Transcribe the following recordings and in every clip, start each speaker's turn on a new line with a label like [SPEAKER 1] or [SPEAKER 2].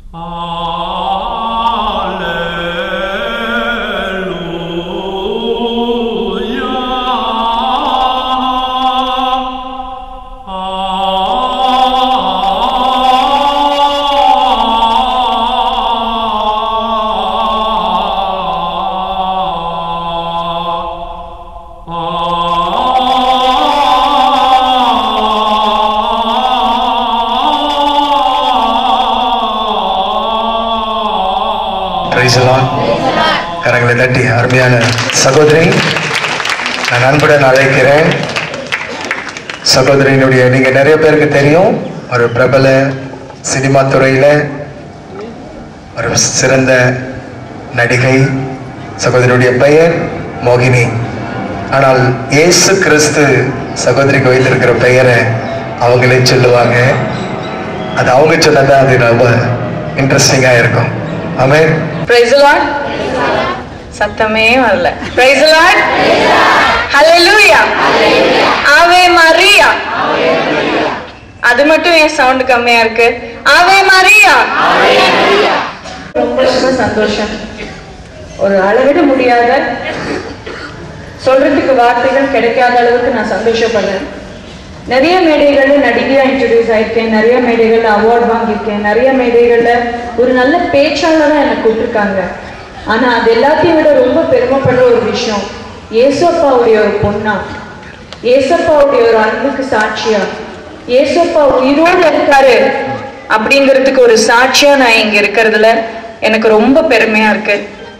[SPEAKER 1] Praise the Lord. கரங்களை தட்டி அருமையான சகோதரி நான் அன்புடன் அழைக்கிறேன் சகோதரியினுடைய நீங்க நிறைய பேருக்கு தெரியும் ஒரு பிரபல சினிமா துறையில ஒரு சிறந்த நடிகை சகோதரியுடைய பெயர் மோகினி ஆனால் இயேசு கிறிஸ்து சகோதரிக்கு வைத்திருக்கிற பெயரை அவங்களே சொல்லுவாங்க அது அவங்க சொன்னதா அது ரொம்ப இன்ட்ரெஸ்டிங்கா இருக்கும் ஆமென்
[SPEAKER 2] பிரைஸ் லார்ட் சத்தமே வரல பிரைஸ் லார்ட் ஹalleluya ஆவே மரியா அது மட்டும் ஏன் சவுண்ட் கம்மியா இருக்கு ஆவே மரியா
[SPEAKER 3] ரொம்ப ரொம்ப சந்தோஷம் ஒரு அளவிட முடியாத சொல்றதுக்கு வார்த்தைகள் கிடைக்காத அளவுக்கு நான் சந்தோஷப்படுறேன் நிறைய மேடைகள்ல நடிகையா இன்ட்ரடியூஸ் ஆயிருக்கேன் நிறைய மேடைகள்ல அவார்ட் வாங்கியிருக்கேன் நிறைய மேடைகள்ல ஒரு நல்ல பேச்சாளரா என்னை கூப்பிட்டுருக்காங்க ஆனா அது எல்லாத்தையும் விட ரொம்ப பெருமைப்படுற ஒரு விஷயம் ஏசப்பாவுடைய ஒரு பொண்ணா ஏசப்பாவுடைய ஒரு அன்புக்கு சாட்சியா ஏசப்பா உயிரோடு இருக்காரு
[SPEAKER 2] அப்படிங்கிறதுக்கு ஒரு சாட்சியா நான் இங்க இருக்கிறதுல எனக்கு ரொம்ப பெருமையா இருக்கு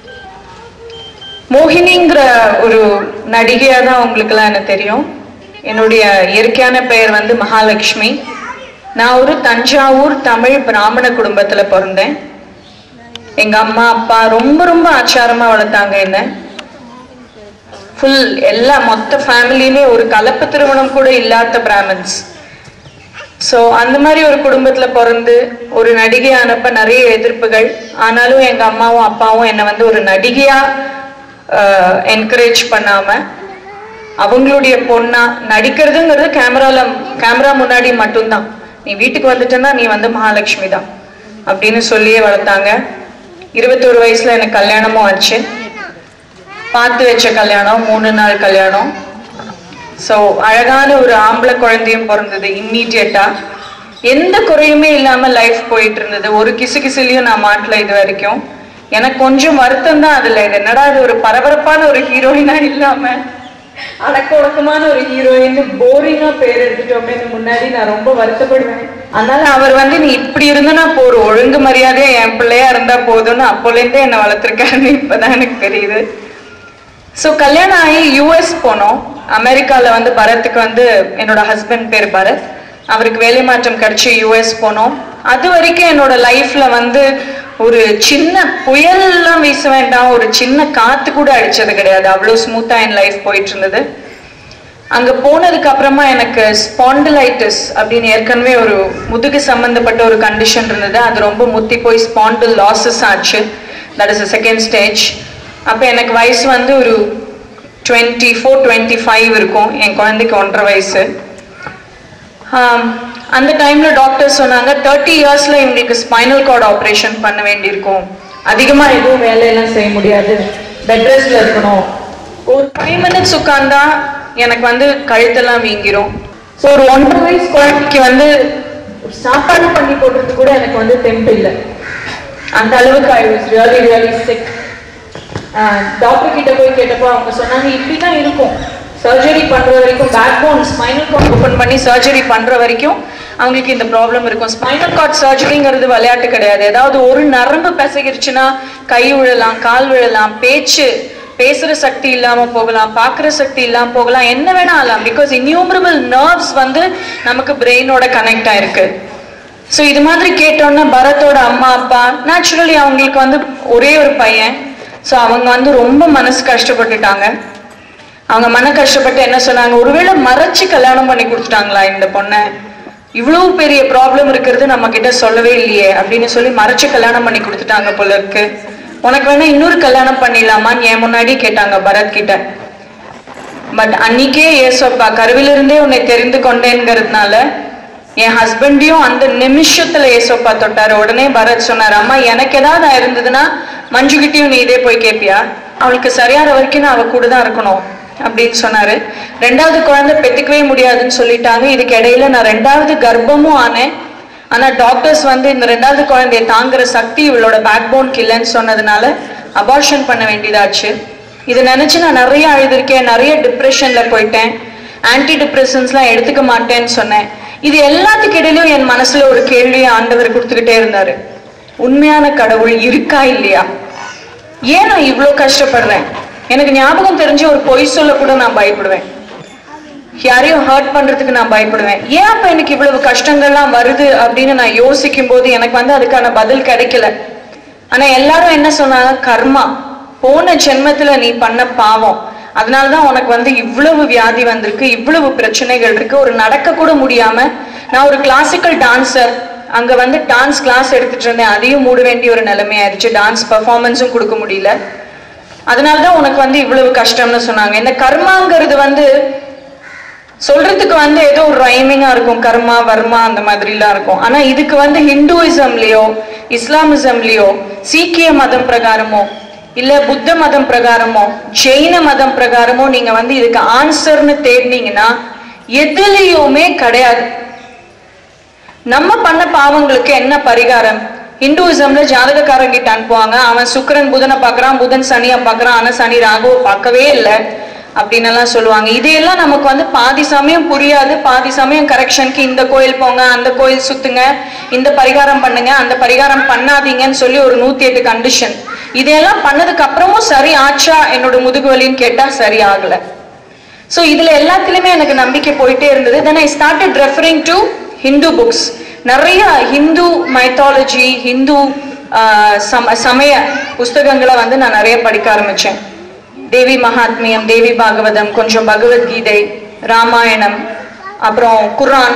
[SPEAKER 2] மோகினிங்கிற ஒரு நடிகையா தான் உங்களுக்கெல்லாம் எனக்கு தெரியும் என்னுடைய இயற்கையான பெயர் வந்து மகாலட்சுமி நான் ஒரு தஞ்சாவூர் தமிழ் பிராமண குடும்பத்துல பிறந்தேன் எங்க அம்மா அப்பா ரொம்ப ரொம்ப ஆச்சாரமா வளர்த்தாங்க என்ன ஃபுல் எல்லா மொத்த ஃபேமிலியுமே ஒரு கலப்பு திருமணம் கூட இல்லாத பிராமின்ஸ் ஸோ அந்த மாதிரி ஒரு குடும்பத்துல பிறந்து ஒரு நடிகை அனுப்ப நிறைய எதிர்ப்புகள் ஆனாலும் எங்க அம்மாவும் அப்பாவும் என்னை வந்து ஒரு நடிகையா என்கரேஜ் பண்ணாம அவங்களுடைய பொண்ணா நடிக்கிறதுங்கிறது கேமரால கேமரா முன்னாடி மட்டும்தான் நீ வீட்டுக்கு வந்துட்டேன்னா நீ வந்து மகாலட்சுமி தான் அப்படின்னு சொல்லியே வளர்த்தாங்க இருபத்தோரு வயசுல எனக்கு கல்யாணமும் ஆச்சு பார்த்து வச்ச கல்யாணம் மூணு நாள் கல்யாணம் ஸோ அழகான ஒரு ஆம்பளை குழந்தையும் பிறந்தது இம்மீடியட்டா எந்த குறையுமே இல்லாம லைஃப் போயிட்டு இருந்தது ஒரு கிசு கிசுலையும் நான் மாட்டல இது வரைக்கும் எனக்கு கொஞ்சம் வருத்தம் தான் அதுல இது என்னடா இது ஒரு பரபரப்பான ஒரு ஹீரோயினா இல்லாம
[SPEAKER 3] அடக்க ஒடுக்கமான ஒரு ஹீரோயின் போரிங்கா பேர் எடுத்துட்டோமேன்னு முன்னாடி நான் ரொம்ப வருத்தப்படுவேன்
[SPEAKER 2] அதனால அவர் வந்து நீ இப்படி இருந்தனா போறோம் ஒழுங்கு மரியாதையா என் பிள்ளையா இருந்தா போதும்னு அப்போலேருந்தே என்னை வளர்த்துருக்காருன்னு இப்பதான் எனக்கு தெரியுது ஸோ கல்யாணம் ஆகி யூஎஸ் போனோம் அமெரிக்கால வந்து பரத்துக்கு வந்து என்னோட ஹஸ்பண்ட் பேர் பரத் அவருக்கு வேலை மாற்றம் கிடைச்சி யூஎஸ் போனோம் அது வரைக்கும் என்னோட லைஃப்ல வந்து ஒரு சின்ன புயல்லாம் வீச வேண்டாம் ஒரு சின்ன காத்து கூட அடிச்சது கிடையாது அவ்வளோ ஸ்மூத்தா என் லைஃப் போயிட்டு இருந்தது அங்க போனதுக்கு அப்புறமா எனக்கு ஸ்பாண்டிலைட்டிஸ் அப்படின்னு ஏற்கனவே ஒரு முதுகு சம்பந்தப்பட்ட ஒரு கண்டிஷன் இருந்தது அது ரொம்ப முத்தி போய் ஸ்பாண்டில் லாசஸ் ஆச்சு that is a second stage அப்போ எனக்கு வயசு வந்து ஒரு டுவெண்ட்டி ஃபோர் டுவெண்ட்டி ஃபைவ் இருக்கும் என் குழந்தைக்கு ஒன்றரை வயசு ஆம், அந்த டைம்ல டாக்டர் சொன்னாங்க தேர்ட்டி இயர்ஸ்ல இவங்களுக்கு ஸ்பைனல் கார்டு ஆப்ரேஷன் பண்ண வேண்டியிருக்கும்
[SPEAKER 3] அதிகமா எதுவும் வேலையெல்லாம் செய்ய முடியாது பெட் ரெஸ்ட்ல இருக்கணும்
[SPEAKER 2] ஒரு ஃபைவ் மினிட்ஸ் உட்கார்ந்தா எனக்கு வந்து கழுத்தெல்லாம் வீங்கிரும்
[SPEAKER 3] ஸோ ஒரு ஒன்றரை வயசு குழந்தைக்கு வந்து சாப்பாடு பண்ணி போடுறது கூட எனக்கு வந்து தெம்பு இல்லை அந்த அளவுக்கு I was really really sick doctor கிட்ட போய் கேட்டப்போ அவங்க சொன்னாங்க இப்படிதான் இருக்கும் சர்ஜரி பண்ற வரைக்கும் backbone spinal cord
[SPEAKER 2] open பண்ணி சர்ஜரி பண்ற வரைக்கும் அவங்களுக்கு இந்த ப்ராப்ளம் இருக்கும் ஸ்பைனல் கார்ட் சர்ஜரிங்கிறது விளையாட்டு கிடையாது ஏதாவது ஒரு நரம்பு பிசகிருச்சுன்னா கை விழலாம் கால் விழலாம் பேச்சு பேசுற சக்தி இல்லாம போகலாம் பார்க்குற சக்தி இல்லாம போகலாம் என்ன வேணா ஆகலாம் பிகாஸ் இன்யூமரபிள் நர்வ்ஸ் வந்து நமக்கு பிரெயினோட கனெக்ட் ஆயிருக்கு ஸோ இது மாதிரி கேட்டோன்னா பரத்தோட அம்மா அப்பா நேச்சுரலி அவங்களுக்கு வந்து ஒரே ஒரு பையன் ஸோ அவங்க வந்து ரொம்ப மனசு கஷ்டப்பட்டுட்டாங்க அவங்க மன கஷ்டப்பட்டு என்ன சொன்னாங்க ஒருவேளை மறைச்சு கல்யாணம் பண்ணி கொடுத்துட்டாங்களா இந்த பொண்ணை இவ்வளவு பெரிய ப்ராப்ளம் இருக்கிறது நம்ம கிட்ட சொல்லவே இல்லையே அப்படின்னு சொல்லி மறைச்சு கல்யாணம் பண்ணி கொடுத்துட்டாங்க போல இருக்கு உனக்கு வேணா இன்னொரு கல்யாணம் பண்ணிடலாமான்னு என் முன்னாடி கேட்டாங்க பரத் கிட்ட பட் அன்னைக்கே ஏசப்பா கருவிலிருந்தே உன்னை தெரிந்து கொண்டேங்கிறதுனால என் ஹஸ்பண்டையும் அந்த நிமிஷத்துல ஏசோப்பா தொட்டாரு உடனே பரத் சொன்னாரு அம்மா எனக்கு ஏதாவது இருந்ததுன்னா மஞ்சுகிட்டயும் நீ இதே போய் கேப்பியா அவளுக்கு சரியாற வரைக்கும் நான் அவ கூட தான் இருக்கணும் அப்படின்னு சொன்னாரு ரெண்டாவது குழந்தை பெத்துக்கவே முடியாதுன்னு சொல்லிட்டாங்க இதுக்கு இடையில நான் ரெண்டாவது கர்ப்பமும் ஆனேன் ஆனா டாக்டர்ஸ் வந்து இந்த ரெண்டாவது குழந்தைய தாங்குற சக்தி இவளோட பேக் போன்க்கு இல்லைன்னு சொன்னதுனால அபார்ஷன் பண்ண வேண்டியதாச்சு இதை நினைச்சு நான் நிறைய அழுதுருக்கேன் நிறைய டிப்ரெஷன்ல போயிட்டேன் ஆன்டி டிப்ரெஷன்ஸ்லாம் எடுத்துக்க மாட்டேன்னு சொன்னேன் இது எல்லாத்துக்கு இடையிலும் என் மனசுல ஒரு கேள்வியை ஆண்டவர் கொடுத்துக்கிட்டே இருந்தாரு உண்மையான கடவுள் இருக்கா இல்லையா ஏன் நான் இவ்வளோ கஷ்டப்படுறேன் எனக்கு ஞாபகம் தெரிஞ்சு ஒரு பொய் சொல்ல கூட நான் பயப்படுவேன் யாரையும் ஹர்ட் பண்றதுக்கு நான் பயப்படுவேன் ஏன் அப்ப எனக்கு இவ்வளவு கஷ்டங்கள்லாம் வருது அப்படின்னு நான் யோசிக்கும் போது எனக்கு வந்து அதுக்கான பதில் கிடைக்கல ஆனா எல்லாரும் என்ன சொன்னாங்க கர்மா போன ஜென்மத்துல நீ பண்ண பாவம் அதனாலதான் உனக்கு வந்து இவ்வளவு வியாதி வந்திருக்கு இவ்வளவு பிரச்சனைகள் இருக்கு ஒரு நடக்க கூட முடியாம நான் ஒரு கிளாசிக்கல் டான்சர் அங்க வந்து டான்ஸ் கிளாஸ் எடுத்துட்டு இருந்தேன் அதையும் மூட வேண்டிய ஒரு நிலைமை ஆயிடுச்சு டான்ஸ் பர்ஃபார்மன்ஸும் கொடுக்க முடியல அதனாலதான் உனக்கு வந்து இவ்வளவு கஷ்டம்னு சொன்னாங்க இந்த கர்மாங்கிறது வந்து சொல்றதுக்கு வந்து ஏதோ ஒரு ரைமிங்கா இருக்கும் கர்மா வர்மா அந்த மாதிரிலாம் இருக்கும் ஆனா இதுக்கு வந்து ஹிந்துயிசம்லயோ இஸ்லாமிசம்லயோ சீக்கிய மதம் பிரகாரமோ இல்ல புத்த மதம் பிரகாரமோ ஜெயின மதம் பிரகாரமோ நீங்க வந்து இதுக்கு ஆன்சர்னு தேடினீங்கன்னா எதுலயுமே கிடையாது நம்ம பண்ண பாவங்களுக்கு என்ன பரிகாரம் ஹிந்துவிசம்ல ஜாதகக்காரங்கிட்ட அனுப்புவாங்க அவன் சுக்கிரன் புதனை பார்க்கறான் புதன் சனியை பார்க்கறான் ஆனா சனி ராகுவை பார்க்கவே இல்லை அப்படின்னு எல்லாம் சொல்லுவாங்க இதையெல்லாம் நமக்கு வந்து பாதி சமயம் புரியாது பாதி சமயம் கரெக்ஷனுக்கு இந்த கோயில் போங்க அந்த கோயில் சுத்துங்க இந்த பரிகாரம் பண்ணுங்க அந்த பரிகாரம் பண்ணாதீங்கன்னு சொல்லி ஒரு நூத்தி எட்டு கண்டிஷன் இதையெல்லாம் பண்ணதுக்கு அப்புறமும் சரி ஆச்சா என்னோட முதுகு வலின்னு கேட்டா சரி ஆகல ஸோ இதுல எல்லாத்துலயுமே எனக்கு நம்பிக்கை போயிட்டே இருந்தது then I started referring to Hindu books நிறைய ஹிந்து மைத்தாலஜி ஹிந்து ஆஹ், சம சமய புஸ்தகங்களை வந்து நான் நிறைய படிக்க ஆரம்பிச்சேன் தேவி மகாத்மியம் தேவி பாகவதம் கொஞ்சம் பகவத்கீதை ராமாயணம் அப்புறம் குர்ஆன்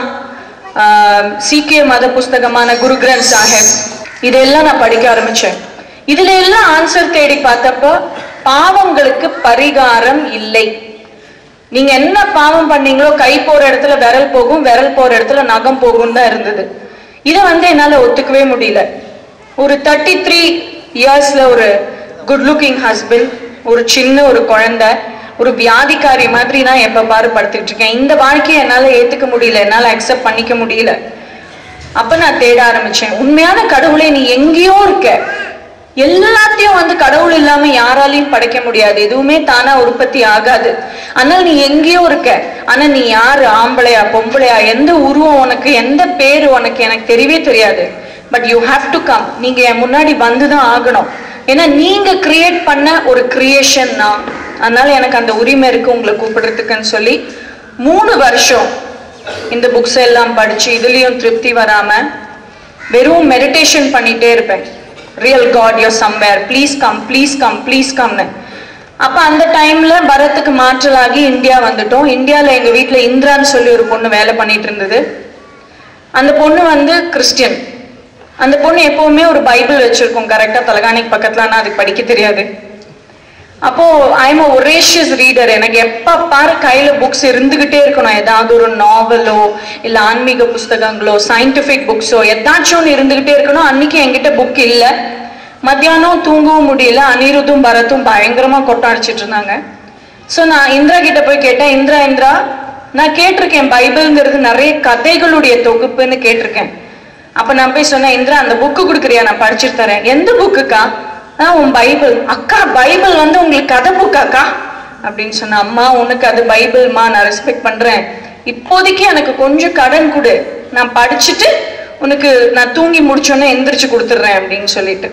[SPEAKER 2] ஆஹ், சீக்கிய மத புஸ்தகமான குரு கிரந்த் சாஹிப் இதெல்லாம் நான் படிக்க ஆரம்பிச்சேன் இதுல எல்லாம் ஆன்சர் தேடி பார்த்தப்ப பாவங்களுக்கு பரிகாரம் இல்லை நீங்க என்ன பாவம் பண்ணீங்களோ கை போற இடத்துல விரல் போகும் விரல் போற இடத்துல நகம் போகும் தான் இருந்தது இதை வந்து என்னால ஒத்துக்கவே முடியல ஒரு தேர்ட்டி த்ரீ இயர்ஸ்ல ஒரு குட் லுக்கிங் ஹஸ்பண்ட் ஒரு சின்ன ஒரு குழந்தை ஒரு வியாதிக்காரி மாதிரி நான் எப்ப பாரு படுத்துட்டு இருக்கேன் இந்த வாழ்க்கையை என்னால ஏத்துக்க முடியல என்னால அக்செப்ட் பண்ணிக்க முடியல அப்ப நான் தேட ஆரம்பிச்சேன் உண்மையான கடவுளே நீ எங்கேயோ இருக்க எல்லாத்தையும் வந்து கடவுள் இல்லாம யாராலையும் படைக்க முடியாது எதுவுமே தானா உற்பத்தி ஆகாது ஆனால் நீ எங்கேயோ இருக்க ஆனா நீ யாரு ஆம்பளையா பொம்பளையா எந்த உருவம் உனக்கு எந்த பேரு உனக்கு எனக்கு தெரியவே தெரியாது but you have to come நீங்க என் முன்னாடி வந்துதான் ஆகணும் ஏன்னா நீங்க கிரியேட் பண்ண ஒரு கிரியேஷன் தான் அதனால எனக்கு அந்த உரிமை இருக்கு உங்களை கூப்பிடுறதுக்குன்னு சொல்லி மூணு வருஷம் இந்த புக்ஸ் எல்லாம் படிச்சு இதுலயும் திருப்தி வராம வெறும் மெடிடேஷன் பண்ணிட்டே இருப்பேன் real God yo somewhere please come please come please கம்னு அப்ப அந்த டைம்ல பரத்துக்கு மாற்றலாகி இந்தியா வந்துட்டோம் இந்தியால எங்க வீட்ல இந்திரான்னு சொல்லி ஒரு பொண்ணு வேலை பண்ணிட்டு இருந்தது அந்த பொண்ணு வந்து கிறிஸ்டியன் அந்த பொண்ணு எப்பவுமே ஒரு பைபிள் வச்சிருக்கும் கரெக்டா தலகாணிக்கு பக்கத்துல ஆனா அதுக்கு படிக்க தெரியாது அப்போ ஐம் அ ஒரேஷியஸ் ரீடர் எனக்கு எப்ப பாரு கையில புக்ஸ் இருந்துகிட்டே இருக்கணும் ஏதாவது ஒரு நாவலோ இல்ல ஆன்மீக புஸ்தகங்களோ சயின்டிபிக் புக்ஸோ ஏதாச்சும் ஒன்று இருந்துகிட்டே இருக்கணும் அன்னைக்கு என்கிட்ட புக் இல்ல மத்தியானம் தூங்கவும் முடியல அனிருத்தும் பரத்தும் பயங்கரமா கொட்டாடிச்சிட்டு இருந்தாங்க ஸோ நான் இந்திரா கிட்ட போய் கேட்டேன் இந்திரா இந்திரா நான் கேட்டிருக்கேன் பைபிள்ங்கிறது நிறைய கதைகளுடைய தொகுப்புன்னு கேட்டிருக்கேன் அப்ப நான் போய் சொன்னேன் இந்திரா அந்த புக்கு கொடுக்குறியா நான் படிச்சுட்டு தரேன் எந்த புக்குக்கா ஆ உன் பைபிள் அக்கா பைபிள் வந்து உங்களுக்கு கதை புக்காக்கா அப்படின்னு சொன்ன அம்மா உனக்கு அது பைபிள்மா நான் ரெஸ்பெக்ட் பண்றேன் இப்போதைக்கு எனக்கு கொஞ்சம் கடன் கொடு நான் படிச்சுட்டு உனக்கு நான் தூங்கி முடிச்சோன்னே எந்திரிச்சு கொடுத்துட்றேன் அப்படின்னு சொல்லிட்டு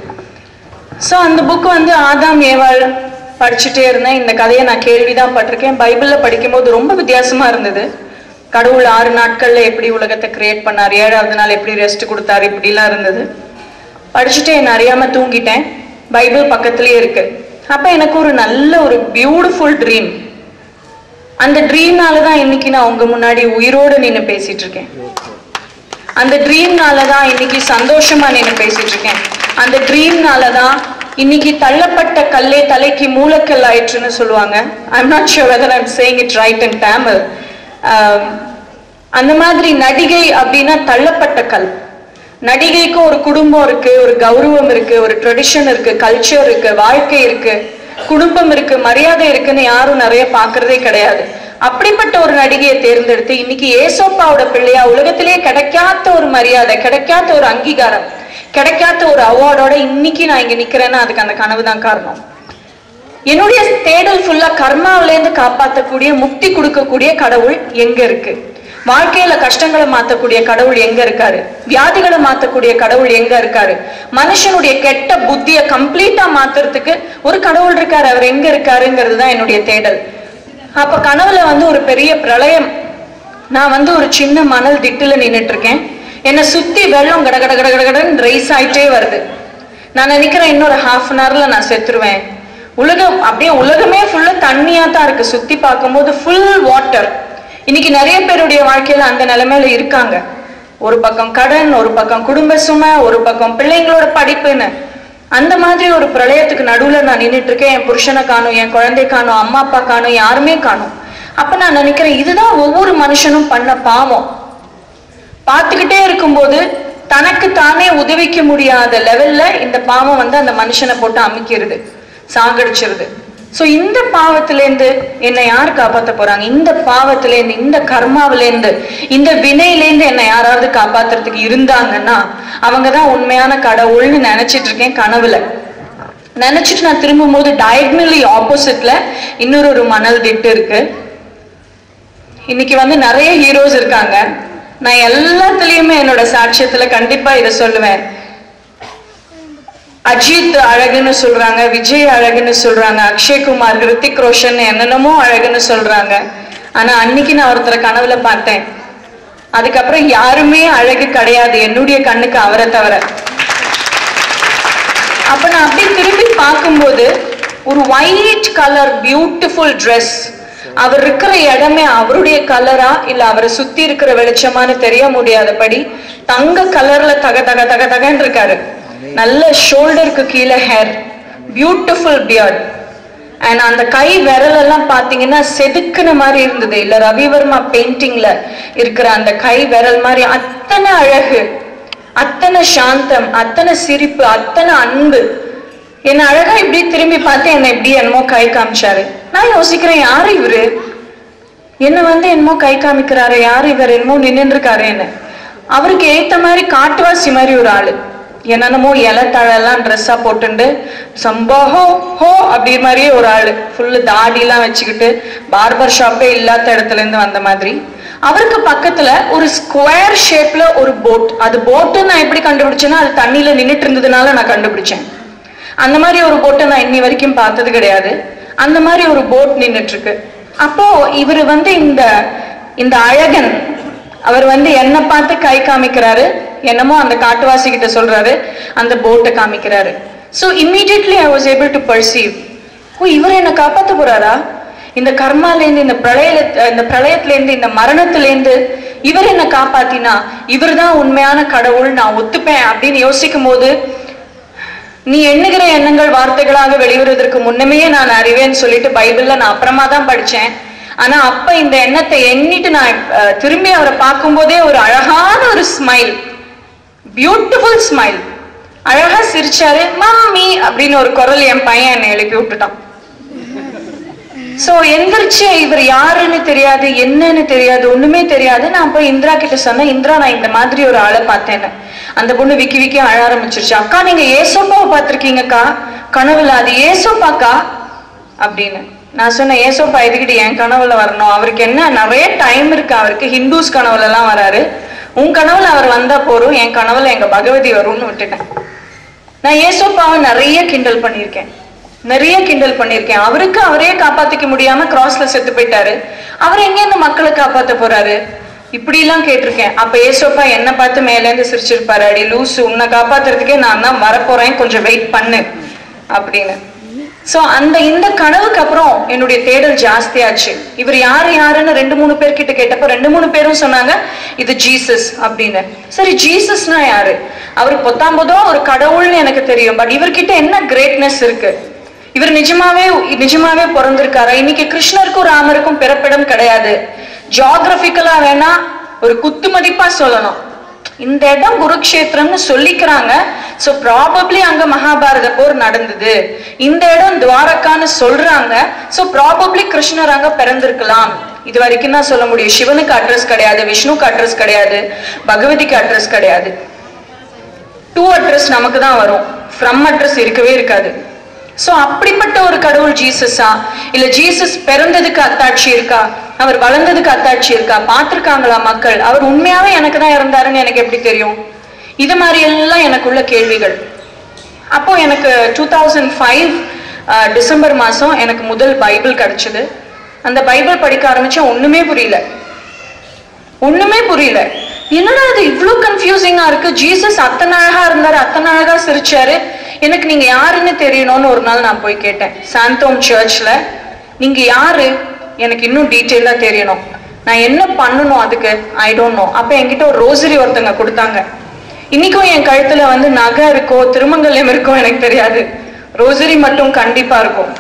[SPEAKER 2] ஸோ அந்த புக் வந்து ஆதாம் ஏவாள் படிச்சுட்டே இருந்தேன் இந்த கதையை நான் கேள்விதான் பட்டிருக்கேன் பைபிள்ல படிக்கும்போது ரொம்ப வித்தியாசமா இருந்தது கடவுள் ஆறு நாட்கள்ல எப்படி உலகத்தை கிரியேட் பண்ணார் ஏழாவது நாள் எப்படி ரெஸ்ட் கொடுத்தாரு இப்படிலாம் இருந்தது படிச்சுட்டு என்ன அறியாம தூங்கிட்டேன் பைபிள் பக்கத்துலயே இருக்கு அப்ப எனக்கு ஒரு நல்ல ஒரு பியூட்டிஃபுல் ட்ரீம் அந்த ட்ரீம்னால தான் இன்னைக்கு நான் உங்க முன்னாடி உயிரோடு நின்று பேசிட்டு இருக்கேன் அந்த ட்ரீம்னால தான் இன்னைக்கு சந்தோஷமா நின்று பேசிட்டு இருக்கேன் அந்த ட்ரீம்னால தான் இன்னைக்கு தள்ளப்பட்ட கல்லே தலைக்கு மூலக்கல் ஆயிற்றுன்னு சொல்லுவாங்க I'm not sure whether I'm saying it right in Tamil அந்த மாதிரி நடிகை அப்படின்னா தள்ளப்பட்ட கல் நடிகைக்கு ஒரு குடும்பம் இருக்கு ஒரு கௌரவம் இருக்கு ஒரு ட்ரெடிஷன் இருக்கு கல்ச்சர் இருக்கு வாழ்க்கை இருக்கு குடும்பம் இருக்கு மரியாதை இருக்குன்னு யாரும் நிறைய பாக்குறதே கிடையாது அப்படிப்பட்ட ஒரு நடிகையை தேர்ந்தெடுத்து இன்னைக்கு ஏசோப்பாவோட பிள்ளையா உலகத்திலேயே கிடைக்காத ஒரு மரியாதை கிடைக்காத ஒரு அங்கீகாரம் கிடைக்காத ஒரு அவார்டோட இன்னைக்கு நான் இங்க நிக்கிறேன்னா அதுக்கு அந்த கனவு தான் காரணம் என்னுடைய தேடல் ஃபுல்லா கர்மாவில இருந்து காப்பாத்தக்கூடிய முக்தி கொடுக்கக்கூடிய கடவுள் எங்க இருக்கு வாழ்க்கையில கஷ்டங்களை மாத்தக்கூடிய கடவுள் எங்க இருக்காரு வியாதிகளை மாத்தக்கூடிய கடவுள் எங்க இருக்காரு மனுஷனுடைய கெட்ட புத்திய கம்ப்ளீட்டா மாத்துறதுக்கு ஒரு கடவுள் இருக்காரு அவர் எங்க இருக்காருங்கிறது தான் என்னுடைய தேடல் அப்ப கனவுல வந்து ஒரு பெரிய பிரளயம் நான் வந்து ஒரு சின்ன மணல் திட்டுல நின்னுட்டு இருக்கேன் என்னை சுத்தி வெள்ளம் கட கட கட கட கடன்னு ரைஸ் ஆயிட்டே வருது நான் நினைக்கிறேன் இன்னொரு ஹாஃப் அன் ஹவர்ல நான் செத்துருவேன் உலகம் அப்படியே உலகமே ஃபுல்லா தண்ணியா தான் இருக்கு சுத்தி பார்க்கும்போது ஃபுல் வாட்டர் இன்னைக்கு நிறைய பேருடைய வாழ்க்கையில அந்த நிலைமையில இருக்காங்க ஒரு பக்கம் கடன் ஒரு பக்கம் குடும்ப சுமை ஒரு பக்கம் பிள்ளைங்களோட படிப்புன்னு அந்த மாதிரி ஒரு பிரளயத்துக்கு நடுவுல நான் நின்னுட்டு இருக்கேன் என் புருஷனை காணும் என் குழந்தை காணும் அம்மா அப்பா காணும் யாருமே காணும் அப்ப நான் நினைக்கிறேன் இதுதான் ஒவ்வொரு மனுஷனும் பண்ண பாவம் பார்த்துக்கிட்டே இருக்கும்போது தனக்கு தானே உதவிக்க முடியாத லெவல்ல இந்த பாவம் வந்து அந்த மனுஷனை போட்டு அமுக்கிடுது சாகடிச்சிருது சோ இந்த பாவத்திலேருந்து என்னை யார் காப்பாத்த போறாங்க இந்த பாவத்திலேருந்து இந்த கர்மாவிலேருந்து இந்த வினையிலேருந்து என்னை யாராவது காப்பாத்துறதுக்கு இருந்தாங்கன்னா அவங்கதான் உண்மையான கடவுள்னு நினைச்சிட்டு இருக்கேன் கனவுல நினைச்சிட்டு நான் திரும்பும் போது டயக்னலி ஆப்போசிட்ல இன்னொரு ஒரு மணல் திட்டு இருக்கு இன்னைக்கு வந்து நிறைய ஹீரோஸ் இருக்காங்க நான் எல்லாத்துலயுமே என்னோட சாட்சியத்துல கண்டிப்பா இதை சொல்லுவேன் அஜித் அழகுன்னு சொல்றாங்க விஜய் அழகுன்னு சொல்றாங்க அக்ஷய்குமார் ஹிருத்திக் ரோஷன் என்னென்னமோ அழகுன்னு சொல்றாங்க ஆனா அன்னைக்கு நான் ஒருத்தரை கனவுல பார்த்தேன் அதுக்கப்புறம் யாருமே அழகு கிடையாது என்னுடைய கண்ணுக்கு அவரை தவிர அப்ப நான் அப்படியே திரும்பி பார்க்கும்போது ஒரு ஒயிட் கலர் பியூட்டிஃபுல் ட்ரெஸ் அவர் இருக்கிற இடமே அவருடைய கலரா இல்ல அவரை சுத்தி இருக்கிற வெளிச்சமான்னு தெரிய முடியாதபடி தங்க கலர்ல தக தக தக தகன்னு இருக்காரு நல்ல ஷோல்டருக்கு கீழே ஹேர் பியூட்டிஃபுல் பியர்ட் அண்ட் அந்த கை விரல் எல்லாம் பாத்தீங்கன்னா செதுக்குன மாதிரி இருந்தது இல்ல ரவிவர்மா பெயிண்டிங்ல இருக்கிற அந்த கை விரல் மாதிரி அத்தனை அழகு அத்தனை சாந்தம் அத்தனை சிரிப்பு அத்தனை அன்பு என்ன அழகா இப்படி திரும்பி பார்த்து என்ன இப்படி என்னமோ கை காமிச்சாரு நான் யோசிக்கிறேன் யாரு இவரு என்ன வந்து என்னமோ கை காமிக்கிறாரு யாரு இவர் என்னமோ நின்று இருக்காருன்னு அவருக்கு ஏத்த மாதிரி காட்டுவாசி மாதிரி ஒரு ஆளு என்னென்னமோ இலை தழெல்லாம் ட்ரெஸ்ஸா போட்டுண்டு சம்பா ஹோ ஹோ அப்படி மாதிரியே ஒரு ஆளு ஃபுல்லு தாடிலாம் வச்சுக்கிட்டு பார்பர் ஷாப்பே இல்லாத இடத்துல இருந்து வந்த மாதிரி அவருக்கு பக்கத்துல ஒரு ஸ்கொயர் ஷேப்ல ஒரு போட் அது போட்டு நான் எப்படி கண்டுபிடிச்சேன்னா அது தண்ணியில நின்னுட்டு இருந்ததுனால நான் கண்டுபிடிச்சேன் அந்த மாதிரி ஒரு போட்டை நான் இன்னி வரைக்கும் பார்த்தது கிடையாது அந்த மாதிரி ஒரு போட் நின்னுட்டு இருக்கு அப்போ இவர் வந்து இந்த இந்த அழகன் அவர் வந்து என்ன பார்த்து கை காமிக்கிறாரு என்னமோ அந்த காட்டுவாசி கிட்ட சொல்றாரு அந்த போட்டை காமிக்கிறாரு so immediately I was able to perceive oh இவர் என்ன காப்பாத்த போறாரா இந்த கர்மாலேருந்து இந்த பிரளய இந்த பிரளயத்திலேருந்து இந்த மரணத்திலேருந்து இவர் என்ன காப்பாத்தினா இவர் தான் உண்மையான கடவுள் நான் ஒத்துப்பேன் அப்படின்னு யோசிக்கும் போது நீ எண்ணுகிற எண்ணங்கள் வார்த்தைகளாக வெளிவருவதற்கு முன்னமே நான் அறிவேன்னு சொல்லிட்டு பைபிள்ல நான் அப்புறமா தான் படிச்சேன் ஆனா அப்ப இந்த எண்ணத்தை எண்ணிட்டு நான் அஹ், திரும்பி அவரை பார்க்கும்போதே ஒரு அழகான ஒரு ஸ்மைல் பியூட்டிஃபுல் ஸ்மைல் அழகா சிரிச்சாரு மம்மி அப்படின்னு ஒரு குரல் என் பையன் என்னை எழுப்பி விட்டுட்டான் சோ எந்திரிச்சு இவர் யாருன்னு தெரியாது என்னன்னு தெரியாது ஒண்ணுமே தெரியாது நான் போய் இந்திரா கிட்ட சொன்னேன் இந்திரா நான் இந்த மாதிரி ஒரு ஆளை பார்த்தேன்னு அந்த பொண்ணு விக்கி விக்கி அழ ஆரம்பிச்சிருச்சு அக்கா நீங்க ஏசோப்பாவை பார்த்திருக்கீங்கக்கா கனவுல அது ஏசோப்பாக்கா அப்படின்னு நான் சொன்னேன் ஏசோப்பா எதுக்கிட்டு என் கனவுல வரணும் அவருக்கு என்ன நிறைய டைம் இருக்கு அவருக்கு ஹிந்துஸ் கனவுல எல்லாம் வராரு உன் கனவுல அவர் வந்தா போறோம் என் கனவுல எங்க பகவதி வரும்னு விட்டுட்டேன் நான் ஏசோப்பாவை நிறைய கிண்டல் பண்ணியிருக்கேன் நிறைய கிண்டல் பண்ணியிருக்கேன் அவருக்கு அவரே காப்பாத்திக்க முடியாம கிராஸ்ல செத்து போயிட்டாரு அவர் எங்க இந்த மக்களை காப்பாத்த போறாரு இப்படி எல்லாம் கேட்டிருக்கேன் அப்ப ஏசோப்பா என்ன பார்த்து மேல இருந்து சிரிச்சிருப்பாரு அடி லூசு உன்னை காப்பாத்துறதுக்கே நான் தான் வரப்போறேன் கொஞ்சம் வெயிட் பண்ணு அப்படின்னு சோ அந்த இந்த கனவுக்கு அப்புறம் என்னுடைய தேடல் ஜாஸ்தியாச்சு இவர் யாரு யாருன்னு ரெண்டு மூணு பேர் கிட்ட கேட்டப்போ ரெண்டு மூணு பேரும் சொன்னாங்க இது ஜீசஸ் அப்படின்னு சரி ஜீசஸ்னா யாரு அவர் பொத்தாம்பதோ ஒரு கடவுள்னு எனக்கு தெரியும் பட் இவர்கிட்ட என்ன கிரேட்னஸ் இருக்கு இவர் நிஜமாவே நிஜமாவே பிறந்திருக்காரா இன்னைக்கு கிருஷ்ணருக்கும் ராமருக்கும் பிறப்பிடம் கிடையாது ஜியாகிரபிக்கலா வேணா ஒரு குத்து மதிப்பா சொல்லணும் இந்த இடம் குருக்ஷேத்திரம்னு சொல்லிக்கிறாங்க சோ ப்ராபப்ளி அங்க மகாபாரத போர் நடந்தது இந்த இடம் துவாரகான்னு சொல்றாங்க சோ ப்ராபப்ளி கிருஷ்ணர் அங்க பிறந்திருக்கலாம் இது வரைக்கும் தான் சொல்ல முடியும் சிவனுக்கு அட்ரஸ் கிடையாது விஷ்ணுக்கு அட்ரஸ் கிடையாது பகவதிக்கு அட்ரஸ் கிடையாது டூ அட்ரஸ் நமக்கு தான் வரும் ஃப்ரம் அட்ரஸ் இருக்கவே இருக்காது சோ அப்படிப்பட்ட ஒரு கடவுள் ஜீசஸா இல்ல ஜீசஸ் பிறந்ததுக்கு அத்தாட்சி இருக்கா அவர் வளர்ந்ததுக்கு அத்தாட்சி இருக்கா பார்த்திருக்காங்களா மக்கள் அவர் உண்மையாவே எனக்கு தான் இறந்தாருன்னு எனக்கு எப்படி தெரியும் இது மாதிரி எல்லாம் எனக்குள்ள கேள்விகள் அப்போ எனக்கு டூ தௌசண்ட் ஃபைவ் டிசம்பர் மாசம் எனக்கு முதல் பைபிள் கிடைச்சது அந்த பைபிள் படிக்க ஆரம்பிச்சா ஒண்ணுமே புரியல ஒண்ணுமே புரியல என்னடா இது இவ்ளோ கன்ஃபியூசிங்கா இருக்கு ஜீசஸ் அத்தனை அழகா இருந்தாரு அத்தனை அழகா சிரிச்சாரு எனக்கு நீங்க யாருன்னு தெரியணும்னு ஒரு நாள் நான் போய் கேட்டேன் சாந்தோம் சர்ச்ல நீங்க யாரு எனக்கு இன்னும் டீட்டெயிலா தெரியணும் நான் என்ன பண்ணணும் அதுக்கு ஐ டோன்ட் நோ அப்ப என்கிட்ட ஒரு ரோசரி ஒருத்தங்க கொடுத்தாங்க இன்னைக்கும் என் கழுத்துல வந்து நகை இருக்கோ திருமங்கல்யம் இருக்கோ எனக்கு தெரியாது ரோசரி மட்டும் கண்டிப்பா இருக்கும்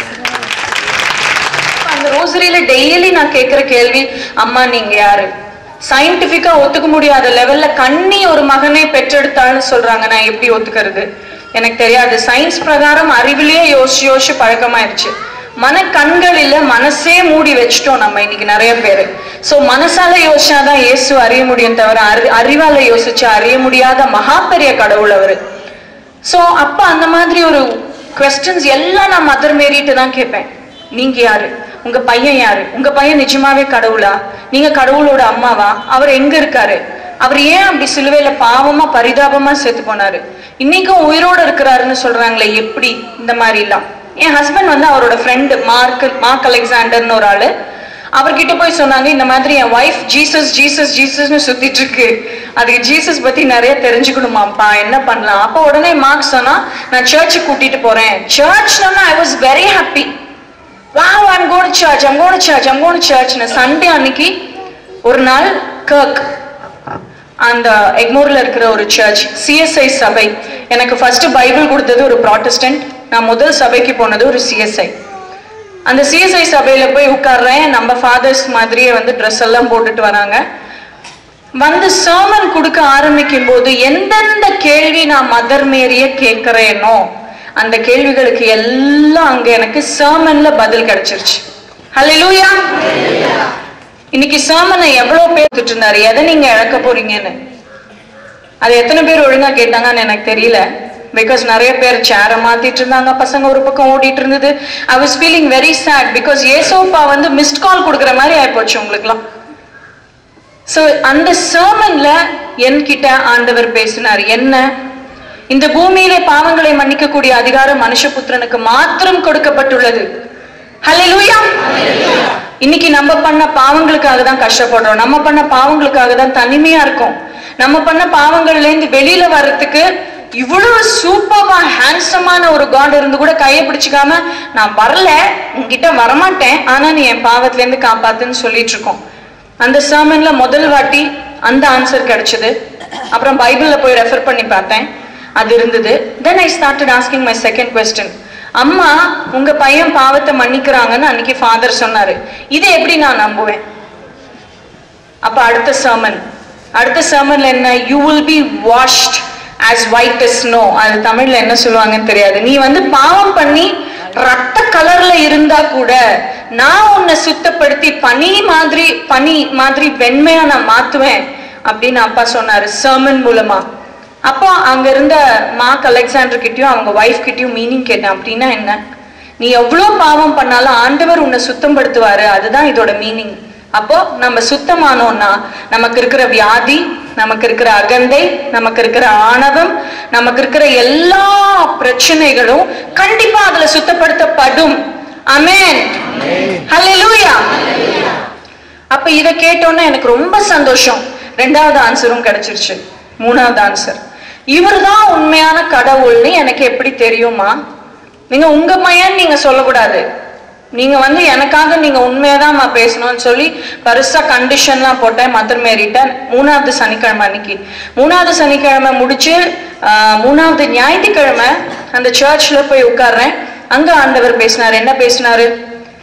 [SPEAKER 2] அந்த ரோசரியில டெய்லி நான் கேட்கிற கேள்வி அம்மா நீங்க யாரு சயின்டிபிக்கா ஒத்துக்க முடியாத லெவல்ல கண்ணி ஒரு மகனை பெற்றெடுத்தாள்னு சொல்றாங்க நான் எப்படி ஒத்துக்கிறது எனக்கு தெரியாது சயின்ஸ் பிரகாரம் அறிவிலேயே யோசிச்சு யோசிச்சு பழக்கமாயிருச்சு மன கண்கள் இல்ல மனசே மூடி வச்சுட்டோம் நம்ம இன்னைக்கு நிறைய பேரு சோ மனசால யோசிச்சாதான் இயேசு அறிய முடியும் தவிர அறி அறிவால யோசிச்சு அறிய முடியாத மகா பெரிய கடவுள் அவரு சோ அப்ப அந்த மாதிரி ஒரு கொஸ்டின்ஸ் எல்லாம் நான் மதர் மேரிட்டு தான் கேட்பேன் நீங்க யாரு உங்க பையன் யாரு உங்க பையன் நிஜமாவே கடவுளா நீங்க கடவுளோட அம்மாவா அவர் எங்க இருக்காரு அவர் ஏன் அப்படி சிலுவையில பாவமா பரிதாபமா செத்து போனாரு இன்னைக்கும் உயிரோட இருக்கிறாருன்னு சொல்றாங்களே எப்படி இந்த மாதிரி எல்லாம் என் ஹஸ்பண்ட் வந்து அவரோட ஃப்ரெண்டு மார்க் மார்க் அலெக்சாண்டர்னு ஒரு ஆளு அவர்கிட்ட போய் சொன்னாங்க இந்த மாதிரி என் ஒய்ஃப் ஜீசஸ் ஜீசஸ் ஜீசஸ்னு சுத்திட்டு இருக்கு அதுக்கு ஜீசஸ் பத்தி நிறைய தெரிஞ்சுக்கணுமாப்பா என்ன பண்ணலாம் அப்போ உடனே மார்க் சொன்னா நான் சர்ச்சுக்கு கூட்டிட்டு போறேன் church I was very happy wow I'm gone church I'm gone church I'm gone சர்ச்னு சண்டே அன்னைக்கு ஒரு நாள் கர்க் அந்த எக்மோர்ல இருக்கிற ஒரு சர்ச் சிஎஸ்ஐ சபை எனக்கு ஃபர்ஸ்ட் பைபிள் கொடுத்தது ஒரு ப்ராட்டஸ்டன்ட் நான் முதல் சபைக்கு போனது ஒரு சிஎஸ்ஐ அந்த சிஎஸ்ஐ சபையில போய் உட்கார்றேன் நம்ம ஃபாதர்ஸ் மாதிரியே வந்து ட்ரெஸ் எல்லாம் போட்டுட்டு வராங்க வந்து சர்மன் கொடுக்க ஆரம்பிக்கும் போது எந்தெந்த கேள்வி நான் மதர் மேரிய கேட்கிறேனோ அந்த கேள்விகளுக்கு எல்லாம் அங்க எனக்கு சர்மன்ல பதில் கிடைச்சிருச்சு ஹalleluya இன்னைக்கு சர்மனை எவ்வளவு பேர் கொடுத்துட்டு இருந்தாரு எதை நீங்க இழக்க போறீங்கன்னு அது எத்தனை பேர் ஒழுங்கா கேட்டாங்கன்னு எனக்கு தெரியல பிகாஸ் நிறைய பேர் சேரை மாத்திட்டு இருந்தாங்க பசங்க ஒரு பக்கம் ஓடிட்டு இருந்தது I was feeling very sad because ஏசோப்பா வந்து மிஸ்ட் கால் கொடுக்குற மாதிரி ஆயிப்போச்சு உங்களுக்குலாம் சோ அந்த சர்மன்ல என்கிட்ட ஆண்டவர் பேசினார் என்ன இந்த பூமியிலே பாவங்களை மன்னிக்கக்கூடிய அதிகாரம் மனுஷபுத்திரனுக்கு மாத்திரம் கொடுக்கப்பட்டுள்ளது ஹalleluya இன்னைக்கு நம்ம பண்ண பாவங்களுக்காக தான் கஷ்டப்படுறோம் நம்ம பண்ண பாவங்களுக்காக தான் தனிமையா இருக்கோம் நம்ம பண்ண பாவங்கள்ல இருந்து வெளியில வர்றதுக்கு இவ்வளவு சூப்பர்வா ஹேண்ட்ஸமான ஒரு காட் இருந்து கூட கையை பிடிச்சுக்காம நான் வரல உன்கிட்ட வரமாட்டேன் ஆனா நீ என் பாவத்துல இருந்து காப்பாத்துன்னு சொல்லிட்டு இருக்கோம் அந்த சர்மன்ல முதல் வாட்டி அந்த ஆன்சர் கிடைச்சது அப்புறம் பைபிள்ல போய் ரெஃபர் பண்ணி பார்த்தேன் அது இருந்தது then I started asking my second question அம்மா உங்க பையன் பாவத்தை மன்னிக்கிறாங்கன்னு அன்னைக்கு ஃபாதர் சொன்னாரு இதை எப்படி நான் நம்புவேன் அப்ப அடுத்த சர்மன் அடுத்த சர்மன்ல என்ன you will be washed as white as snow அது தமிழ்ல என்ன சொல்லுவாங்கன்னு தெரியாது நீ வந்து பாவம் பண்ணி ரத்த கலர்ல இருந்தா கூட நான் உன்னை சுத்தப்படுத்தி பனி மாதிரி பனி மாதிரி வெண்மையா நான் மாத்துவேன் அப்படின்னு அப்பா சொன்னாரு சர்மன் மூலமா அப்போ அங்க இருந்த மார்க் அலெக்சாண்டர் கிட்டயும் அவங்க ஒய்ஃப் கிட்டயும் மீனிங் கேட்டேன் அப்படின்னா என்ன நீ எவ்வளவு பாவம் பண்ணாலும் ஆண்டவர் உன்னை சுத்தப்படுத்துவாரு அதுதான் இதோட மீனிங் அப்போ நம்ம சுத்தமானோம்னா நமக்கு இருக்கிற வியாதி நமக்கு இருக்கிற அகந்தை நமக்கு இருக்கிற ஆணவம் நமக்கு இருக்கிற எல்லா பிரச்சனைகளும் கண்டிப்பா அதுல சுத்தப்படுத்தப்படும் அமேன் ஹalleluya அப்ப இத கேட்டோன்னே எனக்கு ரொம்ப சந்தோஷம் ரெண்டாவது ஆன்சரும் கிடைச்சிருச்சு மூணாவது ஆன்சர் இவர்தான் உண்மையான கடவுள்னு எனக்கு எப்படி தெரியுமா நீங்க உங்க பையன் நீங்க சொல்லக்கூடாது நீங்க வந்து எனக்காக நீங்க உண்மையாதான் பேசணும்னு சொல்லி பெருசா கண்டிஷன்லாம் போட்டேன் மதர் மேரிட்ட மூணாவது சனிக்கிழமை அன்னைக்கு மூணாவது சனிக்கிழமை முடிச்சு ஆஹ், மூணாவது ஞாயிற்றுக்கிழமை அந்த சர்ச்ல போய் உட்கார்றேன் அங்க ஆண்டவர் பேசினாரு என்ன பேசினாரு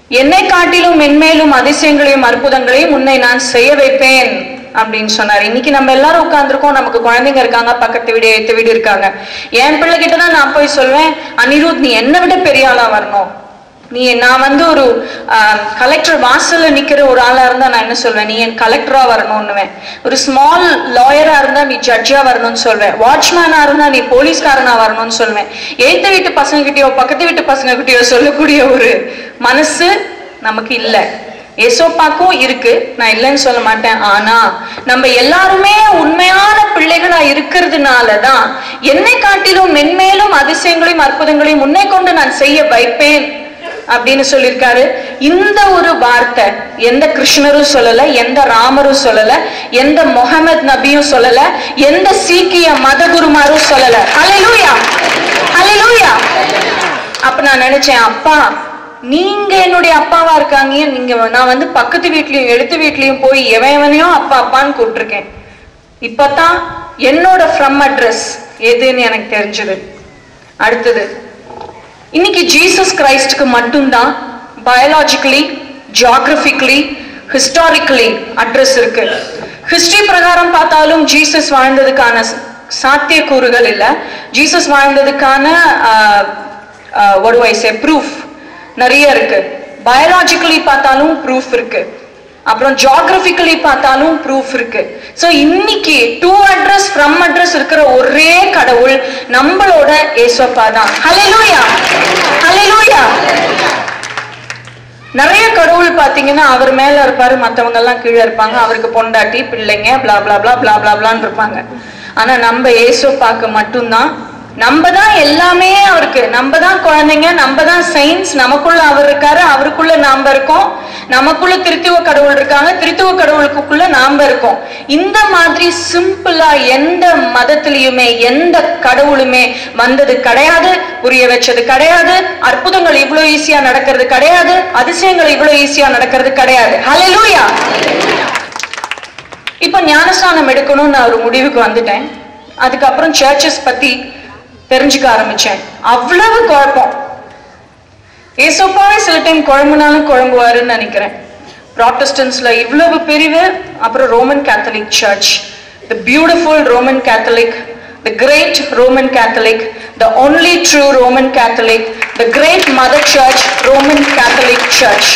[SPEAKER 2] என்னை காட்டிலும் மென்மேலும் அதிசயங்களையும் அற்புதங்களையும் உன்னை நான் செய்ய வைப்பேன் அப்படின்னு சொன்னார் இன்னைக்கு நம்ம எல்லாரும் உட்கார்ந்துருக்கோம் நமக்கு குழந்தைங்க இருக்காங்க பக்கத்து வீடு எத்து வீடு இருக்காங்க என் பிள்ளை கிட்ட தான் நான் போய் சொல்வேன் அனிருத் நீ என்னை விட பெரிய ஆளா வரணும் நீ நான் வந்து ஒரு கலெக்டர் வாசல்ல நிக்கிற ஒரு ஆளா இருந்தா நான் என்ன சொல்வேன் நீ என் கலெக்டரா வரணும்னுவேன் ஒரு ஸ்மால் லாயரா இருந்தா நீ ஜட்ஜா வரணும்னு சொல்வேன் வாட்ச்மேனா இருந்தா நீ போலீஸ்காரனா வரணும்னு சொல்வேன் எய்த்த வீட்டு பசங்க கிட்டயோ பக்கத்து வீட்டு பசங்க கிட்டயோ சொல்லக்கூடிய ஒரு மனசு நமக்கு இல்ல ஏசோப்பாக்கும் இருக்கு நான் இல்லைன்னு சொல்ல மாட்டேன் ஆனா நம்ம எல்லாருமே உண்மையான பிள்ளைகளா இருக்கிறதுனால தான் என்னை காட்டிலும் மென்மேலும் அதிசயங்களையும் அற்புதங்களையும் முன்னே கொண்டு நான் செய்ய வைப்பேன் அப்படின்னு சொல்லியிருக்காரு இந்த ஒரு வார்த்தை எந்த கிருஷ்ணரும் சொல்லல எந்த ராமரும் சொல்லல எந்த முகமது நபியும் சொல்லல எந்த சீக்கிய மத குருமாரும் சொல்லல ஹalleluya ஹalleluya அப்ப நான் நினைச்சேன் அப்பா நீங்க என்னுடைய அப்பாவா இருக்காங்க நீங்க நான் வந்து பக்கத்து வீட்லயும் எடுத்து வீட்லயும் போய் எவன் எவனையும் அப்பா அப்பான்னு கூப்பிட்டுருக்கேன் இப்பதான் என்னோட ஃப்ரம் அட்ரஸ் எதுன்னு எனக்கு தெரிஞ்சது அடுத்தது இன்னைக்கு ஜீசஸ் கிரைஸ்டுக்கு மட்டும்தான் பயாலாஜிக்கலி ஜியாகிரபிக்கலி ஹிஸ்டாரிக்கலி அட்ரஸ் இருக்கு ஹிஸ்டரி பிரகாரம் பார்த்தாலும் ஜீசஸ் வாழ்ந்ததுக்கான சாத்தியக்கூறுகள் இல்ல ஜீசஸ் வாழ்ந்ததுக்கான ஒடுவைசே ப்ரூஃப் நிறைய இருக்கு பயாலாஜிக்கலி பார்த்தாலும் ப்ரூஃப் இருக்கு அப்புறம் ஜியாகிரபிக்கலி பார்த்தாலும் ப்ரூஃப் இருக்கு சோ இன்னைக்கு டூ அட்ரஸ் ஃப்ரம் அட்ரஸ் இருக்கிற ஒரே கடவுள் நம்மளோட ஏசப்பா தான் ஹalleluya ஹalleluya நிறைய கடவுள் பாத்தீங்கன்னா அவர் மேல இருப்பாரு மத்தவங்க எல்லாம் கீழே இருப்பாங்க அவருக்கு பொண்டாட்டி பிள்ளைங்க blah blah blah blah blah blah இருப்பாங்க ஆனா நம்ம ஏசோப்பாக்கு மட்டும்தான் நம்ம தான் எல்லாமே அவருக்கு நம்ம தான் குழந்தைங்க நம்ம தான் சயின்ஸ் நமக்குள்ள அவர் இருக்காரு அவருக்குள்ள நாம இருக்கோம் நமக்குள்ள திருத்துவ கடவுள் இருக்காங்க திருத்துவ கடவுளுக்குள்ள நாம இருக்கோம் இந்த மாதிரி சிம்பிளா எந்த மதத்திலயுமே எந்த கடவுளுமே வந்தது கிடையாது புரிய வச்சது கிடையாது அற்புதங்கள் இவ்வளவு ஈஸியா நடக்கிறது கிடையாது அதிசயங்கள் இவ்வளவு ஈஸியா நடக்கிறது கிடையாது ஹalleluya இப்ப ஞானஸ்தானம் எடுக்கணும்னு நான் ஒரு முடிவுக்கு வந்துட்டேன் அதுக்கப்புறம் சர்ச்சஸ் பத்தி தெரிஞ்சுக்க ஆரம்பிச்சேன் அவ்வளவு குழப்பம் ஏசப்பாவே சில டைம் குழம்புனாலும் குழம்புவாருன்னு நினைக்கிறேன் ப்ராட்டஸ்டன்ஸ்ல இவ்வளவு பிரிவு அப்புறம் Roman Catholic church the beautiful Roman Catholic the great Roman Catholic the only true Roman Catholic the great mother church Roman Catholic church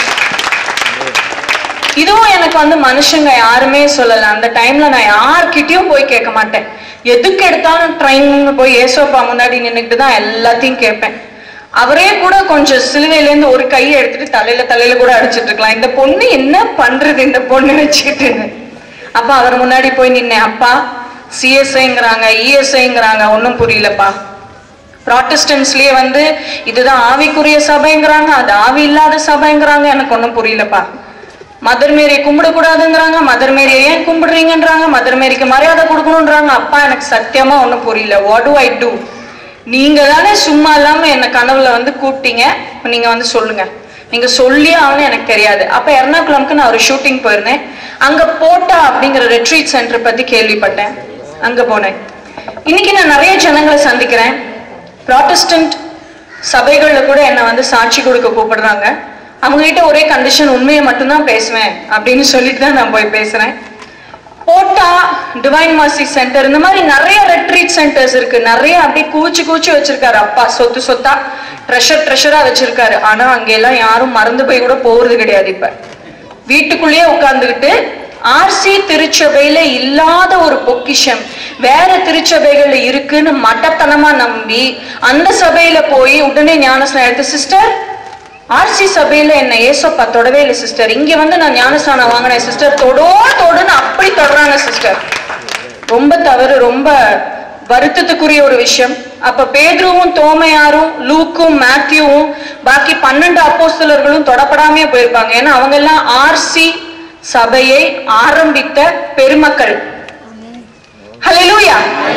[SPEAKER 2] இதுவும் எனக்கு வந்து மனுஷங்க யாருமே சொல்லல அந்த டைம்ல நான் யார்கிட்டயும் போய் கேட்க மாட்டேன் எதுக்கு எடுத்தாலும் ட்ரெயின் போய் ஏசோப்பா முன்னாடி நின்னுக்கிட்டு தான் எல்லாத்தையும் கேட்பேன் அவரே கூட கொஞ்சம் சிலுவையில இருந்து ஒரு கையை எடுத்துட்டு தலையில தலையில கூட அடிச்சிட்டு இருக்கலாம் இந்த பொண்ணு என்ன பண்றது இந்த பொண்ணு வச்சுக்கிட்டுன்னு அப்ப அவர் முன்னாடி போய் நின்னேன் அப்பா சிஎஸ்ஐங்கிறாங்க இஎஸ்ஐங்கிறாங்க ஒன்றும் புரியலப்பா ப்ராட்டஸ்டன்ஸ்லயே வந்து இதுதான் ஆவிக்குரிய சபைங்கிறாங்க அது ஆவி இல்லாத சபைங்கிறாங்க எனக்கு ஒன்றும் புரியலப்பா மதர் மேரியை கும்பிடக்கூடாதுங்கிறாங்க மதர் மேரியை ஏன் கும்பிடுறீங்கன்றாங்க மதர் மேரிக்கு மரியாதை கொடுக்கணுன்றாங்க அப்பா எனக்கு சத்தியமா ஒன்றும் புரியல வாட் டு ஐ டூ நீங்க தானே சும்மா இல்லாம என்ன கனவுல வந்து கூப்பிட்டீங்க இப்ப நீங்க வந்து சொல்லுங்க நீங்க சொல்லியே ஆகணும் எனக்கு தெரியாது அப்ப எர்ணாகுளம்க்கு நான் ஒரு ஷூட்டிங் போயிருந்தேன் அங்க போட்டா அப்படிங்கிற ரெட்ரீட் சென்டர் பத்தி கேள்விப்பட்டேன் அங்க போனேன் இன்னைக்கு நான் நிறைய ஜனங்களை சந்திக்கிறேன் ப்ராட்டஸ்டன்ட் சபைகள்ல கூட என்னை வந்து சாட்சி கொடுக்க கூப்பிடுறாங்க அவங்க கிட்ட ஒரே கண்டிஷன் உண்மையை மட்டும்தான் பேசுவேன் அப்படின்னு சொல்லிட்டு தான் நான் போய் பேசுறேன் போட்டா டிவைன் மாசி சென்டர் இந்த மாதிரி நிறைய ரெட்ரீட் சென்டர்ஸ் இருக்கு நிறைய அப்படியே கூச்சி கூச்சி வச்சிருக்காரு அப்பா சொத்து சொத்தா ட்ரெஷர் ட்ரெஷரா வச்சிருக்காரு ஆனா அங்க எல்லாம் யாரும் மறந்து போய் கூட போறது கிடையாது இப்ப வீட்டுக்குள்ளேயே உட்கார்ந்துகிட்டு ஆர்சி திருச்சபையில இல்லாத ஒரு பொக்கிஷம் வேற திருச்சபைகள்ல இருக்குன்னு மட்டத்தனமா நம்பி அந்த சபையில போய் உடனே ஞானஸ்நானம் எடுத்து சிஸ்டர் ஆர்சி சபையில என்ன ஏசப்பா தொடவே இல்லை சிஸ்டர் இங்க வந்து நான் ஞானஸ்தானம் வாங்கினேன் சிஸ்டர் தொடோ தொடுன்னு அப்படி தொடறாங்க சிஸ்டர் ரொம்ப தவறு ரொம்ப வருத்தத்துக்குரிய ஒரு விஷயம் அப்ப பேதுருவும் தோமையாரும் லூக்கும் மேத்யூவும் பாக்கி பன்னெண்டு அப்போஸ்தலர்களும் தொடப்படாமே போயிருப்பாங்க ஏன்னா அவங்க எல்லாம் ஆர்சி சபையை ஆரம்பித்த பெருமக்கள் ஹalleluya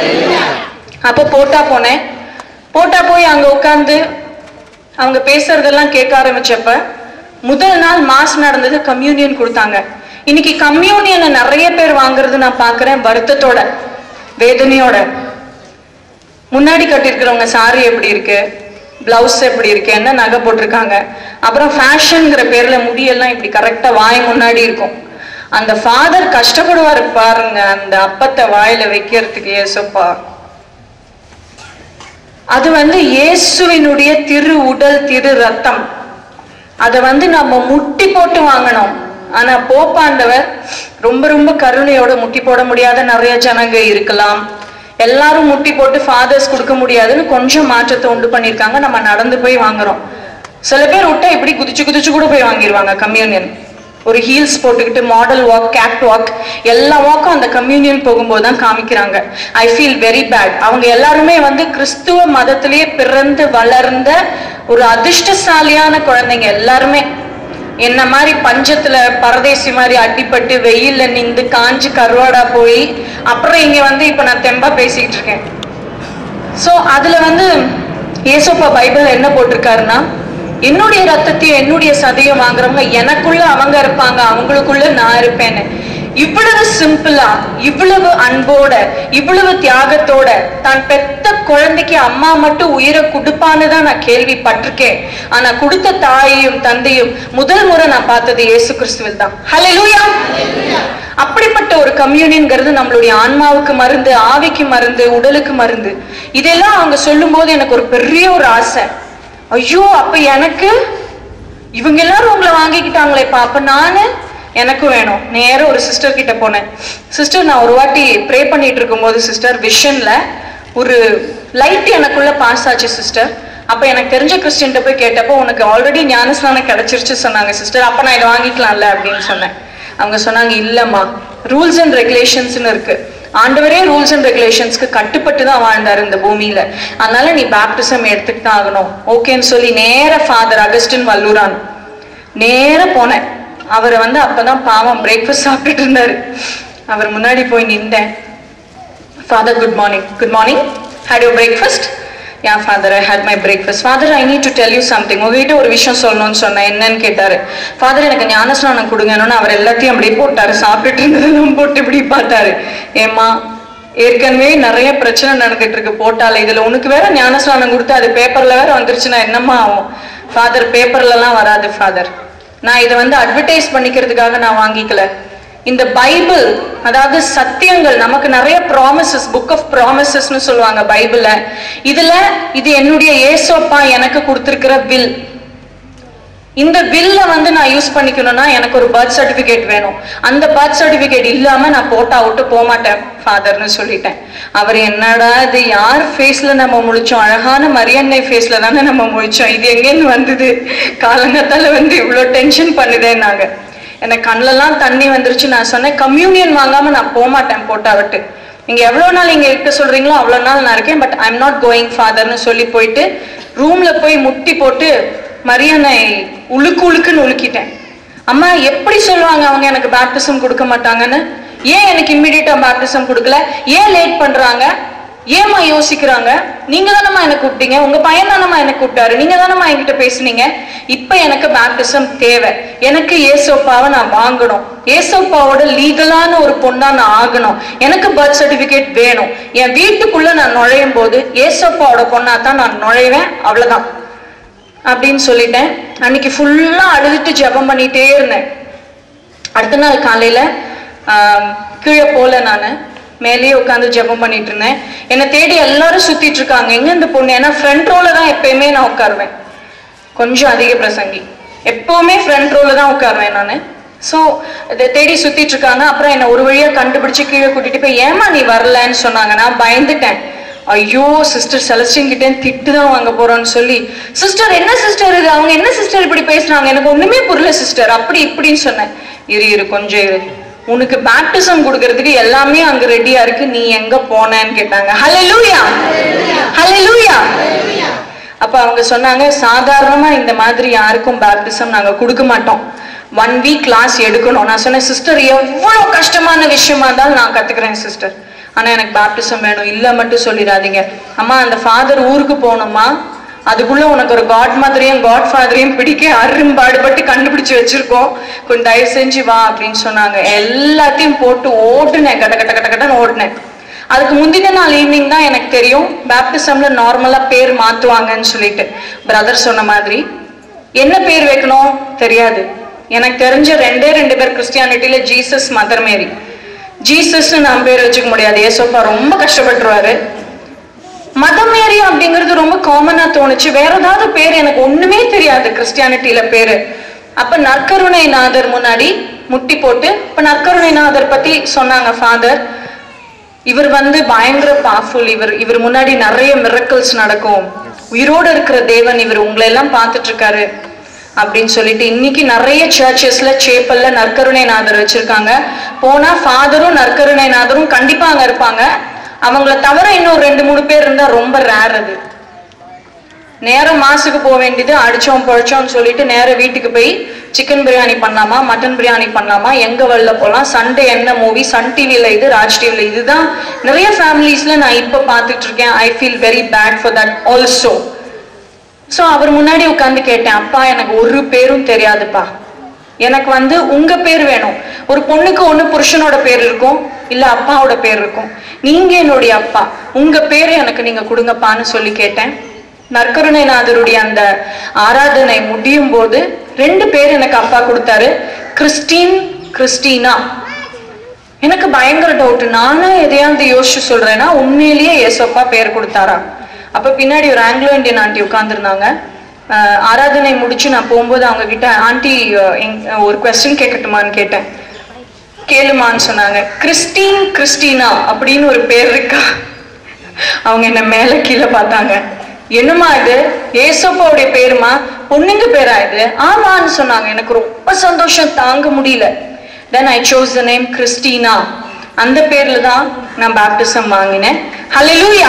[SPEAKER 2] அப்ப போட்டா போனேன் போட்டா போய் அங்க உட்கார்ந்து அவங்க பேசுறதெல்லாம் கேட்க ஆரம்பிச்சப்ப முதல் நாள் மாஸ் நடந்தது கம்யூனியன் கொடுத்தாங்க இன்னைக்கு கம்யூனியனை நிறைய பேர் வாங்குறது நான் பாக்குறேன் வருத்தத்தோட வேதனையோட முன்னாடி கட்டியிருக்கிறவங்க சாரி எப்படி இருக்கு பிளவுஸ் எப்படி இருக்கு என்ன நகை போட்டிருக்காங்க அப்புறம் ஃபேஷன்ங்கிற பேர்ல முடியெல்லாம் இப்படி கரெக்டா வாய் முன்னாடி இருக்கும் அந்த ஃபாதர் கஷ்டப்படுவாரு பாருங்க அந்த அப்பத்தை வாயில வைக்கிறதுக்கு ஏசப்பா அது வந்து இயேசுவினுடைய திரு உடல் திரு ரத்தம் அதை வந்து நம்ம முட்டி போட்டு வாங்கணும் ஆனா போப்பாண்டவர் ரொம்ப ரொம்ப கருணையோட முட்டி போட முடியாத நிறைய ஜனங்க இருக்கலாம் எல்லாரும் முட்டி போட்டு ஃபாதர்ஸ் கொடுக்க முடியாதுன்னு கொஞ்சம் மாற்றத்தை உண்டு பண்ணியிருக்காங்க நம்ம நடந்து போய் வாங்குறோம் சில பேர் விட்டா இப்படி குதிச்சு குதிச்சு கூட போய் வாங்கிடுவாங்க கம்யூனியன் ஒரு ஹீல்ஸ் போட்டுக்கிட்டு மாடல் வாக் கேட் வாக் எல்லா வாக்கும் அந்த கம்யூனியன் போகும்போது தான் காமிக்கிறாங்க ஐ ஃபீல் வெரி பேட் அவங்க எல்லாருமே வந்து கிறிஸ்துவ மதத்திலேயே பிறந்து வளர்ந்த ஒரு அதிர்ஷ்டசாலியான குழந்தைங்க எல்லாருமே என்ன மாதிரி பஞ்சத்துல பரதேசி மாதிரி அடிபட்டு வெயில்ல நிந்து காஞ்சு கருவாடா போய் அப்புறம் இங்க வந்து இப்ப நான் தெம்பா பேசிக்கிட்டு இருக்கேன் சோ அதுல வந்து ஏசோப்பா பைபிள் என்ன போட்டிருக்காருன்னா என்னுடைய ரத்தத்தையும் என்னுடைய சதையும் வாங்குறவங்க எனக்குள்ள அவங்க இருப்பாங்க அவங்களுக்குள்ள நான் இருப்பேன்னு இவ்வளவு சிம்பிளா இவ்வளவு அன்போட இவ்வளவு தியாகத்தோட தான் பெத்த குழந்தைக்கு அம்மா மட்டும் உயிரை கொடுப்பான்னு தான் நான் கேள்விப்பட்டிருக்கேன் ஆனா கொடுத்த தாயையும் தந்தையும் முதல் முறை நான் பார்த்தது இயேசு கிறிஸ்துவில் தான் ஹalleluya அப்படிப்பட்ட ஒரு கம்யூனியன்ங்கிறது நம்மளுடைய ஆன்மாவுக்கு மருந்து ஆவிக்கு மருந்து உடலுக்கு மருந்து இதெல்லாம் அவங்க சொல்லும்போது எனக்கு ஒரு பெரிய ஒரு ஆசை ஐயோ அப்ப எனக்கு இவங்க எல்லாரும் உங்களை வாங்கிக்கிட்டாங்களேப்பா அப்ப நானு எனக்கு வேணும் நேரா ஒரு சிஸ்டர் கிட்ட போனேன் சிஸ்டர் நான் ஒரு வாட்டி ப்ரே பண்ணிட்டு இருக்கும்போது சிஸ்டர் விஷன்ல ஒரு லைட் எனக்குள்ள பாஸ் ஆச்சு சிஸ்டர் அப்ப எனக்கு தெரிஞ்ச கிறிஸ்டின்ட்ட போய் கேட்டப்போ உனக்கு ஆல்ரெடி ஞானஸ்நானம் கிடைச்சிருச்சு சொன்னாங்க சிஸ்டர் அப்ப நான் இதை வாங்கிக்கலாம்ல அப்படின்னு சொன்னேன் அவங்க சொன்னாங்க இல்லம்மா ரூல்ஸ் அண்ட் ரெகுலேஷன்ஸ்னு இருக்கு ஆண்டவரே ரூல்ஸ் அண்ட் ரெகுலேஷன்ஸ்க்கு கட்டுப்பட்டு தான் வாழ்ந்தாரு இந்த பூமியில அதனால நீ பேப்டிசம் எடுத்துட்டு தான் ஆகணும் ஓகேன்னு சொல்லி நேர ஃபாதர் அகஸ்டின் வல்லூரான் நேர போனேன் அவரை வந்து அப்பதான் பாவம் பிரேக்ஃபாஸ்ட் சாப்பிட்டுட்டு இருந்தாரு அவர் முன்னாடி போய் நின்றேன் father good morning good morning had you breakfast yeah father I had my breakfast father I need to tell you something உங்ககிட்ட ஒரு விஷயம் சொல்லணும்னு சொன்னேன் என்னன்னு கேட்டாரு ஃபாதர் எனக்கு ஞானஸ்நானம் கொடுங்கன்னு அவர் எல்லாத்தையும் அப்படியே போட்டாரு சாப்பிட்டுட்டு இருந்ததெல்லாம் போட்டு இப்படி பார்த்தாரு ஏம்மா ஏற்கனவே நிறைய பிரச்சனை நடந்துட்டு இருக்கு போட்டால இதுல உனக்கு வேற ஞானஸ்நானம் கொடுத்து அது பேப்பர்ல வேற வந்துருச்சுன்னா என்னம்மா ஆகும் ஃபாதர் பேப்பர்ல எல்லாம் வராது ஃபாதர் நான் இதை வந்து அட்வர்டைஸ் பண்ணிக்கிறதுக்காக நான் வாங்கிக்கல இந்த பைபிள் அதாவது சத்தியங்கள் நமக்கு நிறைய ப்ராமிசஸ் புக் ஆஃப் ப்ராமிசஸ்னு சொல்லுவாங்க பைபிள்ல இதுல இது என்னுடைய ஏசோப்பா எனக்கு கொடுத்திருக்கிற வில் இந்த வில்ல வந்து நான் யூஸ் பண்ணிக்கணும்னா எனக்கு ஒரு பர்த் சர்டிபிகேட் வேணும் அந்த பர்த் சர்டிபிகேட் இல்லாம நான் போட்டா விட்டு போக மாட்டேன் ஃபாதர்னு சொல்லிட்டேன் அவர் என்னடா இது யார் ஃபேஸ்ல நம்ம முழிச்சோம் அழகான மரியன்னை ஃபேஸ்ல தானே நம்ம முழிச்சோம் இது எங்கேருந்து வந்தது காலங்கத்தால வந்து இவ்வளோ டென்ஷன் பண்ணுதேன்னாங்க எனக்கு கண்ணிலலாம் தண்ணி வந்துருச்சு நான் சொன்னேன் கம்யூனியன் வாங்காம நான் போக மாட்டேன் போட்டா விட்டு நீங்க எவ்வளவு நாள் இங்க இருக்க சொல்றீங்களோ அவ்வளவு நாள் நான் இருக்கேன் பட் ஐம் நாட் கோயிங் ஃபாதர்னு சொல்லி போயிட்டு ரூம்ல போய் முட்டி போட்டு மரியனை உழுக்கு உழுக்குன்னு உழுக்கிட்டேன் அம்மா எப்படி சொல்லுவாங்க அவங்க எனக்கு பேப்டிசம் கொடுக்க மாட்டாங்கன்னு ஏன் எனக்கு இம்மிடியட்டா பேப்டிசம் கொடுக்கல ஏன் லேட் பண்றாங்க ஏம்மா யோசிக்கிறாங்க நீங்க தானம்மா என்ன கூப்பிட்டீங்க உங்க பையன் தானம்மா என்ன கூப்பிட்டாரு நீங்க தானம்மா என்கிட்ட பேசுனீங்க இப்ப எனக்கு பேப்டிசம் தேவை எனக்கு ஏசோப்பாவை நான் வாங்கணும் ஏசோப்பாவோட லீகலான ஒரு பொண்ணா நான் ஆகணும் எனக்கு பர்த் சர்டிபிகேட் வேணும் என் வீட்டுக்குள்ள நான் நுழையும் போது ஏசோப்பாவோட பொண்ணா தான் நான் நுழைவேன் அவ்வளவுதான் அப்படின்னு சொல்லிட்டேன் அன்னைக்கு ஃபுல்லா அழுதுட்டு ஜெபம் பண்ணிட்டே இருந்தேன் அடுத்த நாள் காலையில ஆம், கீழே போல நான் மேலேயே உட்காந்து ஜெபம் பண்ணிட்டு இருந்தேன் என்னை தேடி எல்லாரும் சுத்திட்டு இருக்காங்க எங்க இந்த பொண்ணு ஏன்னா ஃப்ரண்ட் ரோல தான் எப்பயுமே நான் உட்காருவேன் கொஞ்சம் அதிக பிரசங்கி எப்பவுமே ஃப்ரண்ட் ரோல தான் உட்காருவேன் நான் ஸோ இதை தேடி சுத்திட்டு இருக்காங்க அப்புறம் என்னை ஒரு வழியா கண்டுபிடிச்சு கீழே கூட்டிட்டு போய் ஏமா நீ வரலன்னு சொன்னாங்க நான் பயந்துட்டேன் ஐயோ சிஸ்டர் செலஸ்டின் கிட்டே திட்டு தான் வாங்க போறோம்னு சொல்லி சிஸ்டர் என்ன சிஸ்டர் இது அவங்க என்ன சிஸ்டர் இப்படி பேசுறாங்க எனக்கு ஒண்ணுமே புரியல சிஸ்டர் அப்படி இப்படின்னு சொன்னேன் இரு இரு கொஞ்சம் இரு உனக்கு பேப்டிசம் கொடுக்கறதுக்கு எல்லாமே அங்க ரெடியா இருக்கு நீ எங்க போனேன்னு கேட்டாங்க ஹalleluya ஹalleluya அப்ப அவங்க சொன்னாங்க சாதாரணமா இந்த மாதிரி யாருக்கும் பேப்டிசம் நாங்க கொடுக்க மாட்டோம் ஒன் வீக் கிளாஸ் எடுக்கணும் நான் சொன்னேன் சிஸ்டர் எவ்வளவு கஷ்டமான விஷயமா இருந்தாலும் நான் கத்துக்கிறேன் சிஸ்டர் ஆனா எனக்கு பேப்டிசம் வேணும் இல்ல மட்டும் சொல்லிடாதீங்க அம்மா அந்த ஃபாதர் ஊருக்கு போகணுமா அதுக்குள்ள உனக்கு ஒரு காட் மதரையும் காட் ஃபாதரையும் பிடிக்க அரும்பாடுபட்டு கண்டுபிடிச்சு வச்சிருக்கோம் கொஞ்சம் தயவு செஞ்சு வா அப்படின்னு சொன்னாங்க எல்லாத்தையும் போட்டு ஓட்டுனேன் கட்ட கட்ட கட்ட கட்டன்னு ஓட்டுனேன் அதுக்கு முந்தின நாள் ஈவினிங் தான் எனக்கு தெரியும் பேப்டிசம்ல நார்மலா பேர் மாத்துவாங்கன்னு சொல்லிட்டு பிரதர் சொன்ன மாதிரி என்ன பேர் வைக்கணும் தெரியாது எனக்கு தெரிஞ்ச ரெண்டே ரெண்டு பேர் கிறிஸ்டியானிட்டியில ஜீசஸ் மதர் மேரி ஜீசஸ் நான் பேர் வச்சுக்க முடியாது ஏசோப்பா ரொம்ப கஷ்டப்பட்டுருவாரு மதம் மேரி அப்படிங்கிறது ரொம்ப காமனா தோணுச்சு வேற ஏதாவது பேர் எனக்கு ஒண்ணுமே தெரியாது கிறிஸ்டியானிட்டியில பேரு அப்ப நற்கருணை நாதர் முன்னாடி முட்டி போட்டு இப்ப நற்கருணை நாதர் பத்தி சொன்னாங்க ஃபாதர் இவர் வந்து பயங்கர பவர்ஃபுல் இவர் இவர் முன்னாடி நிறைய மிரக்கல்ஸ் நடக்கும் உயிரோடு இருக்கிற தேவன் இவர் உங்களை எல்லாம் பார்த்துட்டு இருக்காரு அப்படின்னு சொல்லிட்டு இன்னைக்கு நிறைய சர்ச்சஸ்ல சேப்பல்ல நற்கருணை நாதர் வச்சிருக்காங்க போனா ஃபாதரும் நற்கருணை நாதரும் கண்டிப்பா அங்க இருப்பாங்க அவங்கள தவிர இன்னும் ரெண்டு மூணு பேர் இருந்தா ரொம்ப ரேர் அது நேரம் மாசுக்கு போக வேண்டியது அடிச்சோம் பழிச்சோம்னு சொல்லிட்டு நேர வீட்டுக்கு போய் சிக்கன் பிரியாணி பண்ணலாமா மட்டன் பிரியாணி பண்ணலாமா எங்க வெளில போகலாம் சண்டே என்ன மூவி சன் டிவில இது ராஜ் டிவில இதுதான் நிறைய ஃபேமிலிஸ்ல நான் இப்ப பார்த்துட்டு இருக்கேன் I feel very bad for that also so அவர் முன்னாடி உட்காந்து கேட்டேன் அப்பா எனக்கு ஒரு பேரும் தெரியாதுப்பா எனக்கு வந்து உங்க பேர் வேணும் ஒரு பொண்ணுக்கு ஒண்ணு புருஷனோட பேர் இருக்கும் இல்ல அப்பாவோட பேர் இருக்கும் நீங்க என்னுடைய அப்பா உங்க பேர் எனக்கு நீங்க கொடுங்கப்பான்னு சொல்லி கேட்டேன் நற்கருணைநாதருடைய அந்த ஆராதனை முடியும் போது ரெண்டு பேர் எனக்கு அப்பா கொடுத்தாரு கிறிஸ்டின் கிறிஸ்டினா எனக்கு பயங்கர டவுட் நானும் எதையாவது யோசிச்சு சொல்றேன்னா உண்மையிலேயே ஏசப்பா பேர் கொடுத்தாரா அப்ப பின்னாடி ஒரு ஆங்கிலோ இந்தியன் ஆண்டி உட்காந்துருந்தாங்க ஆராதனை முடிச்சு நான் போகும்போது அவங்க கிட்ட ஆண்டி ஒரு கொஸ்டின் கேட்கட்டுமான்னு கேட்டேன் கேளுமான்னு சொன்னாங்க கிறிஸ்டின் கிறிஸ்டினா அப்படின்னு ஒரு பேர் இருக்கா அவங்க என்ன மேல கீழே பார்த்தாங்க என்னம்மா இது ஏசப்பாவுடைய பேருமா பொண்ணுங்க பேரா இது ஆமான்னு சொன்னாங்க எனக்கு ரொம்ப சந்தோஷம் தாங்க முடியல then I chose the name Christina அந்த பேர்ல தான் நான் பேப்டிசம் வாங்கினேன் ஹalleluya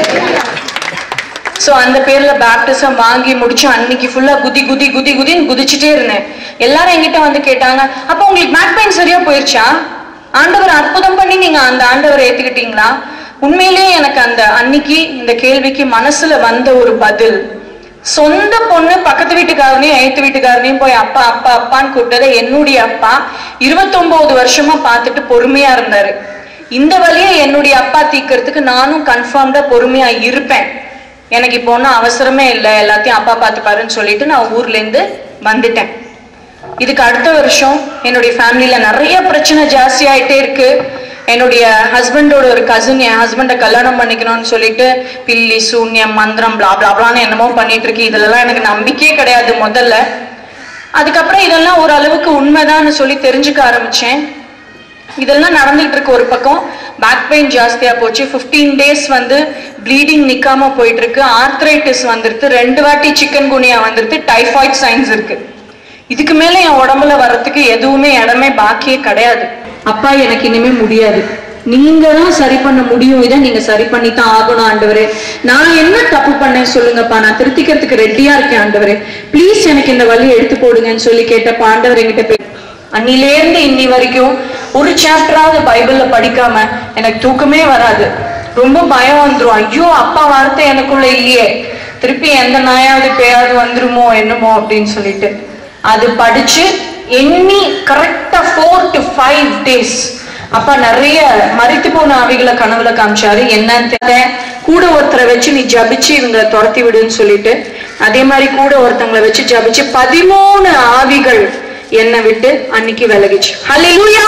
[SPEAKER 2] சோ அந்த பேர்ல பேப்டிசம் வாங்கி முடிச்சு அன்னைக்கு ஃபுல்லா குதி குதி குதி குதின்னு குதிச்சுட்டே இருந்தேன் எல்லாரும் என்கிட்ட வந்து கேட்டாங்க அப்ப உங்களுக்கு பேக் பெயின் சரியா போயிருச்சா ஆண்டவர் அற்புதம் பண்ணி நீங்க அந்த ஆண்டவரை ஏத்துக்கிட்டீங்களா உண்மையிலேயே எனக்கு அந்த அன்னைக்கு இந்த கேள்விக்கு மனசுல வந்த ஒரு பதில் சொந்த பொண்ணு பக்கத்து வீட்டுக்காரனையும் எழுத்து வீட்டுக்காரனையும் போய் அப்பா அப்பா அப்பான்னு கூப்பிட்டதை என்னுடைய அப்பா இருபத்தொன்பது வருஷமா பார்த்துட்டு பொறுமையா இருந்தாரு இந்த வழியை என்னுடைய அப்பா தீக்கிறதுக்கு நானும் கன்ஃபார்ம்டா பொறுமையா இருப்பேன் எனக்கு இப்போ ஒன்றும் அவசரமே இல்லை எல்லாத்தையும் அப்பா பார்த்துப்பாருன்னு சொல்லிட்டு நான் ஊர்ல இருந்து வந்துட்டேன் இதுக்கு அடுத்த வருஷம் என்னுடைய ஃபேமிலியில நிறைய பிரச்சனை ஜாஸ்தி ஆயிட்டே இருக்கு என்னுடைய ஹஸ்பண்டோட ஒரு கசின் என் ஹஸ்பண்டை கல்யாணம் பண்ணிக்கணும்னு சொல்லிட்டு பில்லி சூன்யம் மந்திரம் பிளா பிளா பிளான்னு என்னமோ பண்ணிட்டு இருக்கு இதுலலாம் எனக்கு நம்பிக்கையே கிடையாது முதல்ல அதுக்கப்புறம் இதெல்லாம் ஓரளவுக்கு உண்மைதான்னு சொல்லி தெரிஞ்சுக்க ஆரம்பிச்சேன் இதெல்லாம் நடந்துகிட்டு இருக்கு ஒரு பக்கம் பேக் பெயின் ஜாஸ்தியா போச்சு 15 டேஸ் வந்து ப்ளீடிங் நிக்காம போயிட்டு இருக்கு ஆர்த்ரைட்டிஸ் வந்துருது ரெண்டு வாட்டி சிக்கன் குனியா வந்துருது டைஃபாய்ட் சைன்ஸ் இருக்கு இதுக்கு மேல என் உடம்புல வர்றதுக்கு எதுவுமே இடமே பாக்கியே கிடையாது அப்பா எனக்கு இனிமே முடியாது நீங்க தான் சரி பண்ண முடியும் இதை நீங்க சரி பண்ணி தான் ஆகணும் ஆண்டவரே நான் என்ன தப்பு பண்ணேன் சொல்லுங்கப்பா நான் திருத்திக்கிறதுக்கு ரெடியா இருக்கேன் ஆண்டவரே ப்ளீஸ் எனக்கு இந்த வழியை எடுத்து போடுங்கன்னு சொல்லி கேட்டப்ப ஆண்டவர் என்கிட்ட போய் அன்னிலேருந்து இன்னி வரைக்கும் ஒரு சாப்டராவது பைபிள்ல படிக்காம எனக்கு தூக்கமே வராது ரொம்ப பயம் வந்துரும் ஐயோ அப்பா வார்த்தை எனக்குள்ள இல்லையே திருப்பி எந்த நாயாவது பேயாவது வந்துருமோ என்னமோ அப்படின்னு சொல்லிட்டு அது படிச்சு எண்ணி கரெக்டா ஃபோர் டு ஃபைவ் டேஸ் அப்பா நிறைய மறித்து போன ஆவிகளை கனவுல காமிச்சாரு என்னன்னு தெரியல கூட ஒருத்தரை வச்சு நீ ஜபிச்சு இவங்களை துரத்தி விடுன்னு சொல்லிட்டு அதே மாதிரி கூட ஒருத்தங்களை வச்சு ஜபிச்சு பதிமூணு ஆவிகள் என்னை விட்டு அன்னைக்கு விலகிச்சு ஹalleluya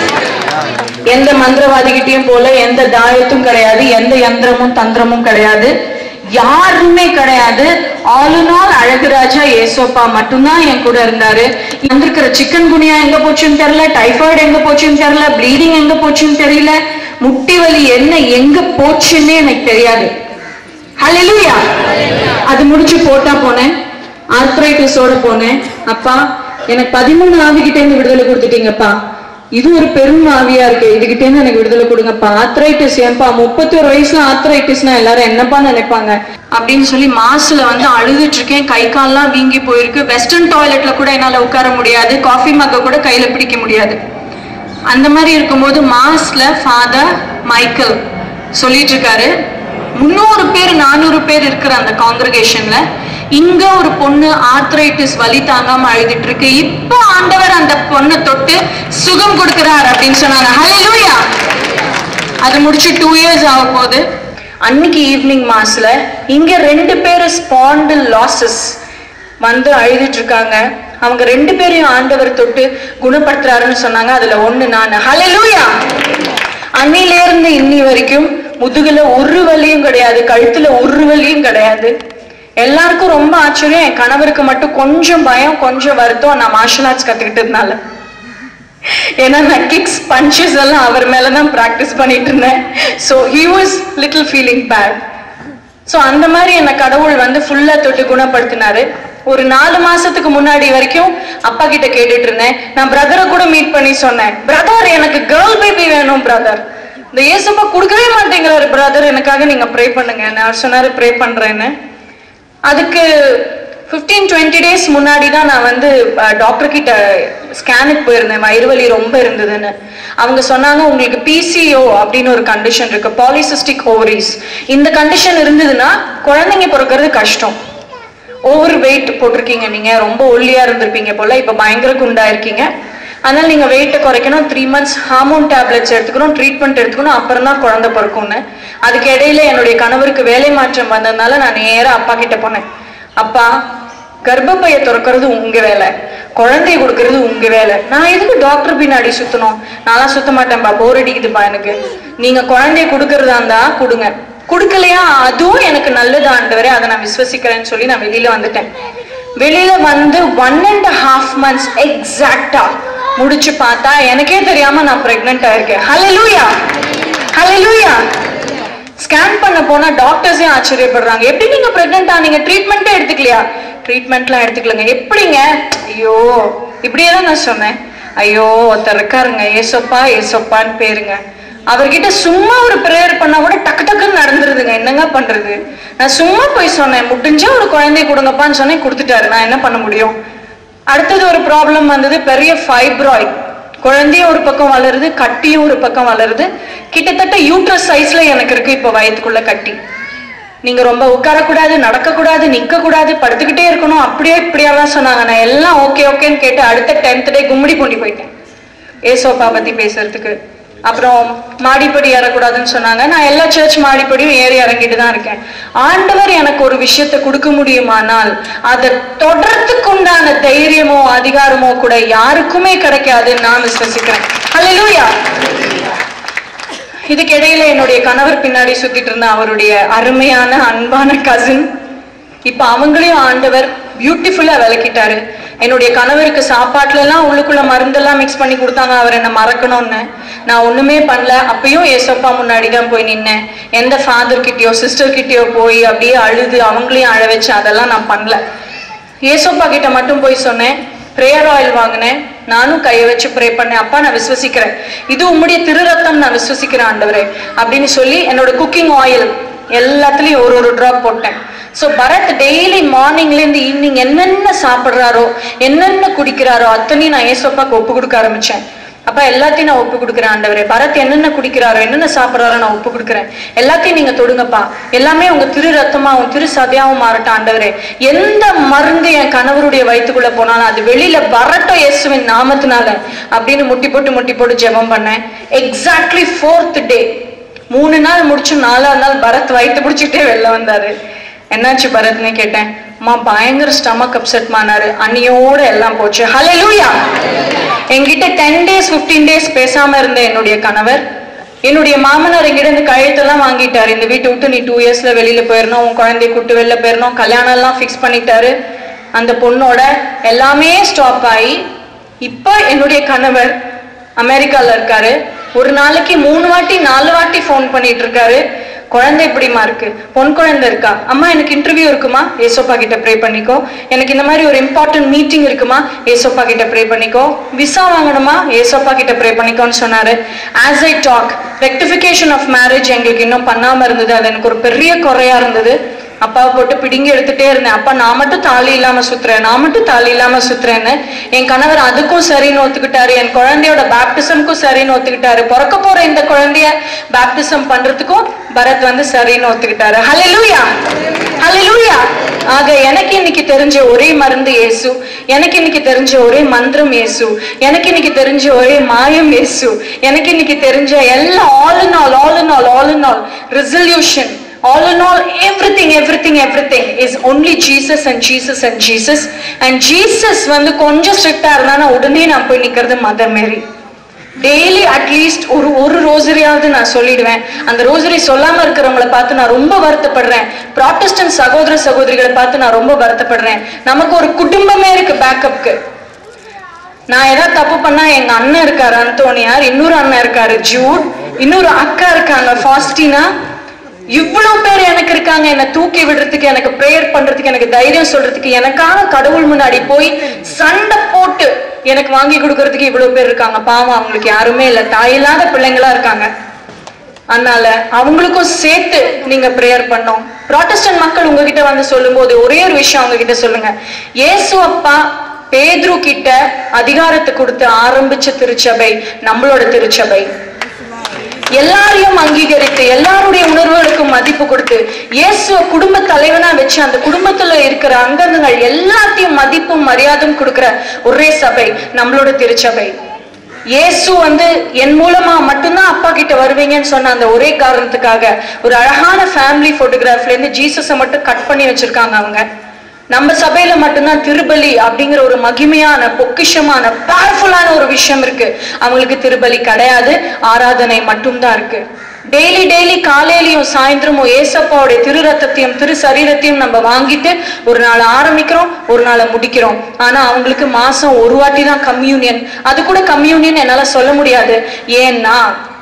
[SPEAKER 2] எந்த மந்திரவாதிகிட்டயும் போல எந்த தாயத்தும் கிடையாது எந்த யந்திரமும் தந்திரமும் கிடையாது யாருமே கிடையாது ஆல் இன் ஆல் அழகுராஜா ஏசோப்பா மட்டும்தான் என் கூட இருந்தாரு வந்திருக்கிற சிக்கன் குனியா எங்க போச்சுன்னு தெரியல டைஃபாய்டு எங்க போச்சுன்னு தெரியல ப்ளீடிங் எங்க போச்சுன்னு தெரியல முட்டி வலி என்ன எங்க போச்சுன்னே எனக்கு தெரியாது ஹalleluya அது முடிச்சு போட்டா போனேன் ஆர்த்ரைட்டிஸோட போனேன் அப்பா எனக்கு பதிமூணு ஆவிகிட்ட இருந்து விடுதலை கொடுத்துட்டீங்கப்பா இது ஒரு பெரும் ஆவியா இருக்கு இதுகிட்ட இருந்து எனக்கு விடுதலை கொடுங்கப்பா ஆத்ரைட்டிஸ் ஏன்பா முப்பத்தி ஒரு வயசுல ஆத்ரைட்டிஸ்னா எல்லாரும் என்னப்பா நினைப்பாங்க அப்படின்னு சொல்லி மாசுல வந்து அழுதுட்டு இருக்கேன் கை கால்லாம் வீங்கி போயிருக்கு வெஸ்டர்ன் டாய்லெட்ல கூட என்னால உட்கார முடியாது காஃபி மக்க கூட கையில பிடிக்க முடியாது அந்த மாதிரி இருக்கும்போது மாஸ்ல ஃபாதர் மைக்கேல் சொல்லிட்டு இருக்காரு முந்நூறு பேர் நானூறு பேர் இருக்கிற அந்த காங்கிரகேஷன்ல இங்க ஒரு பொண்ணு ஆர்த்ரைட்டிஸ் வலி தாங்காம அழுதுட்டு இருக்கு இப்போ ஆண்டவர் அந்த பொண்ணை தொட்டு சுகம் கொடுக்கிறார் அப்படின்னு சொன்னாங்க ஹalleluya அது முடிச்சு டூ இயர்ஸ் ஆக போகுது அன்னைக்கு ஈவினிங் மாஸ்ல இங்க ரெண்டு பேரும் ஸ்பாண்டில் லாசஸ் வந்து அழுதுட்டு இருக்காங்க அவங்க ரெண்டு பேரையும் ஆண்டவர் தொட்டு குணப்படுத்துறாருன்னு சொன்னாங்க அதுல ஒண்ணு நான் ஹalleluya அன்னில இருந்து இன்னி வரைக்கும் முதுகுல ஒரு வலியும் கிடையாது கழுத்துல ஒரு வலியும் கிடையாது எல்லாருக்கும் ரொம்ப ஆச்சரியம் என் கணவருக்கு மட்டும் கொஞ்சம் பயம் கொஞ்சம் வருத்தம் நான் மார்ஷல் ஆர்ட்ஸ் கத்துக்கிட்டதுனால ஏன்னா நான் கிக்ஸ் பஞ்சஸ் எல்லாம் அவர் மேல தான் ப்ராக்டிஸ் பண்ணிட்டு இருந்தேன் so he was little feeling bad so அந்த மாதிரி என்னை கடவுள் வந்து ஃபுல்லா தொட்டு குணப்படுத்தினாரு ஒரு நாலு மாசத்துக்கு முன்னாடி வரைக்கும் அப்பா கிட்ட கேட்டுட்டு இருந்தேன் நான் பிரதரை கூட மீட் பண்ணி சொன்னேன் பிரதர் எனக்கு கேர்ள் பேபி வேணும் பிரதர் இந்த இயேசுப்பா கொடுக்கவே மாட்டேங்கிறாரு பிரதர் எனக்காக நீங்க ப்ரே பண்ணுங்க நான் சொன்னாரு ப்ரே பண்றேன்னு அதுக்கு 15 டுவெண்ட்டி டேஸ் முன்னாடி தான் நான் வந்து டாக்டர் கிட்ட ஸ்கேனுக்கு போயிருந்தேன் வயிறு வலி ரொம்ப இருந்ததுன்னு அவங்க சொன்னாங்க உங்களுக்கு பிசிஓ அப்படின்னு ஒரு கண்டிஷன் இருக்கு பாலிசிஸ்டிக் ஓவரிஸ் இந்த கண்டிஷன் இருந்ததுன்னா குழந்தைங்க பிறக்கிறது கஷ்டம் ஓவர் வெயிட் போட்டிருக்கீங்க நீங்க ரொம்ப ஒல்லியா இருந்திருப்பீங்க போல இப்ப பயங்கர குண்டா இருக்கீங்க அதனால நீங்க வெயிட்டை குறைக்கணும் த்ரீ மந்த்ஸ் ஹார்மோன் டேப்லெட்ஸ் எடுத்துக்கணும் ட்ரீட்மெண்ட் எடுத்துக்கணும் அப்புறம் தான் குழந்தை பிறக்கும்னு அதுக்கு இடையில என்னுடைய கணவருக்கு வேலை மாற்றம் வந்ததுனால நான் நேரா அப்பா கிட்ட போனேன் அப்பா கர்ப்பப்பையை திறக்கிறது உங்க வேலை குழந்தைய கொடுக்கறது உங்க வேலை நான் எதுக்கு டாக்டர் பின்னாடி சுத்தணும் நான்லாம் சுத்த மாட்டேன்பா போர் அடிக்குதுப்பா எனக்கு நீங்க குழந்தைய கொடுக்கறதா இருந்தா கொடுங்க கொடுக்கலையா அதுவும் எனக்கு நல்லது ஆண்டவரே அதை நான் விசுவசிக்கிறேன்னு சொல்லி நான் வெளியில வந்துட்டேன் வெளியில வந்து ஒன் அண்ட் ஹாஃப் மந்த்ஸ் எக்ஸாக்டா முடிச்சு பார்த்தா எனக்கே தெரியாம நான் பிரெக்னென்ட் ஆயிருக்கேன் ஹalleluya ஹalleluya ஸ்கேன் பண்ண போனா டாக்டர்ஸே ஆச்சரியப்படுறாங்க எப்படி நீங்க பிரெக்னென்ட் ஆனீங்க ட்ரீட்மெண்ட்டே எடுத்துக்கலையா ட்ரீட்மெண்ட்லாம் எடுத்துக்கலங்க எப்படிங்க ஐயோ இப்படியே தான் நான் சொன்னேன் ஐயோ ஒருத்தர் இருக்காருங்க ஏசப்பா ஏசப்பான்னு பேருங்க அவர்கிட்ட சும்மா ஒரு ப்ரேயர் பண்ணா கூட டக்கு டக்குன்னு நடந்துருதுங்க என்னங்க பண்றது நான் சும்மா போய் சொன்னேன் முடிஞ்சா ஒரு குழந்தைய கொடுங்கப்பான்னு சொன்னேன் கொடுத்துட்டாரு நான் என்ன பண்ண முடியும் அடுத்தது ஒரு ப்ராப்ளம் வந்தது பெரிய ஃபைப்ராய்ட் குழந்தையும் ஒரு பக்கம் வளருது கட்டியும் ஒரு பக்கம் வளருது கிட்டத்தட்ட யூட்ரஸ் சைஸ்ல எனக்கு இருக்கு இப்ப வயத்துக்குள்ள கட்டி நீங்க ரொம்ப உட்காரக்கூடாது நடக்கக்கூடாது நிக்க கூடாது படுத்துக்கிட்டே இருக்கணும் அப்படியே இப்படியெல்லாம் சொன்னாங்க நான் எல்லாம் ஓகே ஓகேன்னு கேட்டு அடுத்த டென்த் டே கும்மிடி பூண்டி போயிட்டேன் ஏசோப்பா பத்தி பேசுறதுக்கு அப்புறம் மாடிப்படி ஏறக்கூடாதுன்னு சொன்னாங்க நான் எல்லா சர்ச் மாடிப்படியும் ஏறி இறங்கிட்டு தான் இருக்கேன் ஆண்டவர் எனக்கு ஒரு விஷயத்தை கொடுக்க முடியுமானால் அதை தொடர்றதுக்கு உண்டான தைரியமோ அதிகாரமோ கூட யாருக்குமே கிடைக்காதுன்னு நான் விசுவசிக்கிறேன் ஹalleluya இதுக்கு இடையில என்னுடைய கணவர் பின்னாடி சுத்திட்டு இருந்த அவருடைய அருமையான அன்பான கசின் இப்ப அவங்களையும் ஆண்டவர் பியூட்டிஃபுல்லா விளக்கிட்டாரு என்னுடைய கணவருக்கு சாப்பாட்டுல எல்லாம் உள்ளுக்குள்ள மருந்தெல்லாம் மிக்ஸ் பண்ணி கொடுத்தாங்க அவர் என்ன மறக்கணும்னு நான் ஒண்ணுமே பண்ணல அப்பயும் ஏசப்பா முன்னாடி தான் போய் நின்னேன் எந்த ஃபாதர் கிட்டயோ சிஸ்டர் கிட்டயோ போய் அப்படியே அழுது அவங்களையும் அழ வச்சு அதெல்லாம் நான் பண்ணல ஏசப்பா கிட்ட மட்டும் போய் சொன்னேன் பிரேயர் ஆயில் வாங்கினேன் நானும் கையை வச்சு ப்ரே பண்ணேன் அப்பா நான் விசுவசிக்கிறேன் இது உம்முடைய திரு ரத்தம் நான் விசுவசிக்கிறேன் ஆண்டவரே அப்படின்னு சொல்லி என்னோட குக்கிங் ஆயில் எல்லாத்துலயும் ஒரு ஒரு ட்ராப் போட்டேன் ஸோ பரத் டெய்லி மார்னிங்ல இருந்து ஈவினிங் என்னென்ன சாப்பிட்றாரோ என்னென்ன குடிக்கிறாரோ அத்தனையும் நான் ஏசப்பாக்கு ஒப்பு கொடுக்க ஆரம்பிச்சேன் அப்ப எல்லாத்தையும் நான் ஒப்பு கொடுக்குறேன் ஆண்டவரே பரத் என்னென்ன குடிக்கிறாரோ என்னென்ன சாப்பிட்றாரோ நான் ஒப்பு கொடுக்குறேன் எல்லாத்தையும் நீங்க தொடுங்கப்பா எல்லாமே உங்க திரு ரத்தமாவும் திரு சதையாவும் மாறட்டும் ஆண்டவரே எந்த மருந்து என் கணவருடைய வயித்துக்குள்ள போனாலும் அது வெளியில வரட்டும் இயேசுவின் நாமத்தினால அப்படின்னு முட்டி போட்டு முட்டி போட்டு ஜெபம் பண்ணேன் எக்ஸாக்ட்லி ஃபோர்த் டே மூணு நாள் முடிச்சு நாலாவது நாள் பரத் வயிற்று பிடிச்சிட்டே வெளில வந்தாரு என்னாச்சு பரத்னு கேட்டேன் அம்மா பயங்கர ஸ்டமக் அப்செட் மானாரு அன்னியோட எல்லாம் போச்சு ஹalleluya என்கிட்ட டென் டேஸ் 15 டேஸ் பேசாம இருந்த என்னுடைய கணவர் என்னுடைய மாமனார் எங்கிட்ட இருந்து கழுத்தெல்லாம் வாங்கிட்டாரு இந்த வீட்டை விட்டு நீ டூ இயர்ஸ்ல வெளியில போயிடணும் உன் குழந்தைய கூட்டு வெளில போயிடணும் கல்யாணம் எல்லாம் ஃபிக்ஸ் பண்ணிட்டாரு அந்த பொண்ணோட எல்லாமே ஸ்டாப் ஆகி இப்போ என்னுடைய கணவர் அமெரிக்கால இருக்காரு ஒரு நாளைக்கு மூணு வாட்டி நாலு வாட்டி ஃபோன் பண்ணிட்டு இருக்காரு குழந்தை எப்படிமா இருக்கு பொன் குழந்தை இருக்கா அம்மா எனக்கு இன்டர்வியூ இருக்குமா ஏசோப்பா கிட்ட ப்ரே பண்ணிக்கோ எனக்கு இந்த மாதிரி ஒரு இம்பார்ட்டன்ட் மீட்டிங் இருக்குமா ஏசோப்பா கிட்ட ப்ரே பண்ணிக்கோ விசா வாங்கணுமா ஏசோப்பா கிட்ட ப்ரே பண்ணிக்கோன்னு சொன்னாரு as I talk rectification of marriage எங்களுக்கு இன்னும் பண்ணாம இருந்தது அது எனக்கு ஒரு பெரிய குறையா இருந்தது அப்பாவை போட்டு பிடுங்கி எடுத்துட்டே இருந்தேன் அப்பா நான் மட்டும் தாலி இல்லாம சுத்துறேன் நான் மட்டும் தாலி இல்லாம சுத்துறேன்னு என் கணவர் அதுக்கும் சரின்னு ஒத்துக்கிட்டாரு என் குழந்தையோட பேப்டிசம்க்கும் சரின்னு ஒத்துக்கிட்டாரு பிறக்க போற இந்த குழந்தைய பேப்டிசம் பண்றதுக்கும் பரத் வந்து சரின்னு ஒத்துக்கிட்டாரு ஹalleluya ஹalleluya ஆக எனக்கு இன்னைக்கு தெரிஞ்ச ஒரே மருந்து இயேசு எனக்கு இன்னைக்கு தெரிஞ்ச ஒரே மந்திரம் இயேசு எனக்கு இன்னைக்கு தெரிஞ்ச ஒரே மாயம் இயேசு எனக்கு இன்னைக்கு தெரிஞ்ச எல்லா all in all all in all all in all resolution all in all everything everything everything is only jesus and jesus and jesus and jesus வந்து கொஞ்சம் ஸ்ட்ரிக்டா இருந்தா உடனே நான் போய் நிக்கிறது மதர் மேரி டெய்லி அட்லீஸ்ட் ஒரு ஒரு ரோசரியாவது நான் சொல்லிடுவேன் அந்த ரோசரி சொல்லாம இருக்கிறவங்கள பார்த்து நான் ரொம்ப வருத்தப்படுறேன் ப்ராட்டஸ்டன்ட் சகோதர சகோதரிகளை பார்த்து நான் ரொம்ப வருத்தப்படுறேன் நமக்கு ஒரு குடும்பமே இருக்கு பேக்கப்க்கு நான் ஏதாவது தப்பு பண்ணா எங்க அண்ணன் இருக்காரு அந்தோனியார் இன்னொரு அண்ணன் இருக்காரு ஜூட் இன்னொரு அக்கா இருக்காங்க ஃபாஸ்டினா இவ்வளவு பேர் எனக்கு இருக்காங்க என்னை தூக்கி விடுறதுக்கு எனக்கு ப்ரேயர் பண்றதுக்கு எனக்கு தைரியம் சொல்றதுக்கு எனக்கான கடவுள் முன்னாடி போய் சண்டை போட்டு எனக்கு வாங்கி கொடுக்கறதுக்கு இவ்வளவு பேர் இருக்காங்க பாவம் அவங்களுக்கு யாருமே இல்ல தாயில்லாத பிள்ளைங்களா இருக்காங்க அதனால அவங்களுக்கும் சேர்த்து நீங்க ப்ரேயர் பண்ணோம் ப்ராட்டஸ்டன்ட் மக்கள் உங்ககிட்ட வந்து சொல்லும்போது ஒரே ஒரு விஷயம் அவங்க கிட்ட சொல்லுங்க இயேசு அப்பா பேதுரு கிட்ட அதிகாரத்தை கொடுத்து ஆரம்பிச்ச திருச்சபை நம்மளோட திருச்சபை எல்லாரையும் அங்கீகரித்து எல்லாருடைய உணர்வுகளுக்கும் மதிப்பு கொடுத்து இயேசுவ குடும்ப தலைவனா வச்சு அந்த குடும்பத்துல இருக்கிற அங்கங்கள் எல்லாத்தையும் மதிப்பும் மரியாதையும் கொடுக்கிற ஒரே சபை நம்மளோட திருச்சபை இயேசு வந்து என் மூலமா மட்டும்தான் அப்பா கிட்ட வருவீங்கன்னு சொன்ன அந்த ஒரே காரணத்துக்காக ஒரு அழகான ஃபேமிலி போட்டோகிராஃப்ல இருந்து ஜீசஸை மட்டும் கட் பண்ணி வச்சிருக்காங்க அவங்க நம்ம சபையில மட்டும்தான் திருபலி அப்படிங்கிற ஒரு மகிமையான பொக்கிஷமான பவர்ஃபுல்லான ஒரு விஷயம் இருக்கு அவங்களுக்கு திருபலி கிடையாது ஆராதனை மட்டும்தான் இருக்கு டெய்லி டெய்லி காலையிலயும் சாயந்தரமும் ஏசப்பாவுடைய திரு ரத்தத்தையும் திரு சரீரத்தையும் நம்ம வாங்கிட்டு ஒரு நாள் ஆரம்பிக்கிறோம் ஒரு நாளை முடிக்கிறோம் ஆனா அவங்களுக்கு மாசம் ஒரு வாட்டி தான் கம்யூனியன் அது கூட கம்யூனியன் என்னால சொல்ல முடியாது ஏன்னா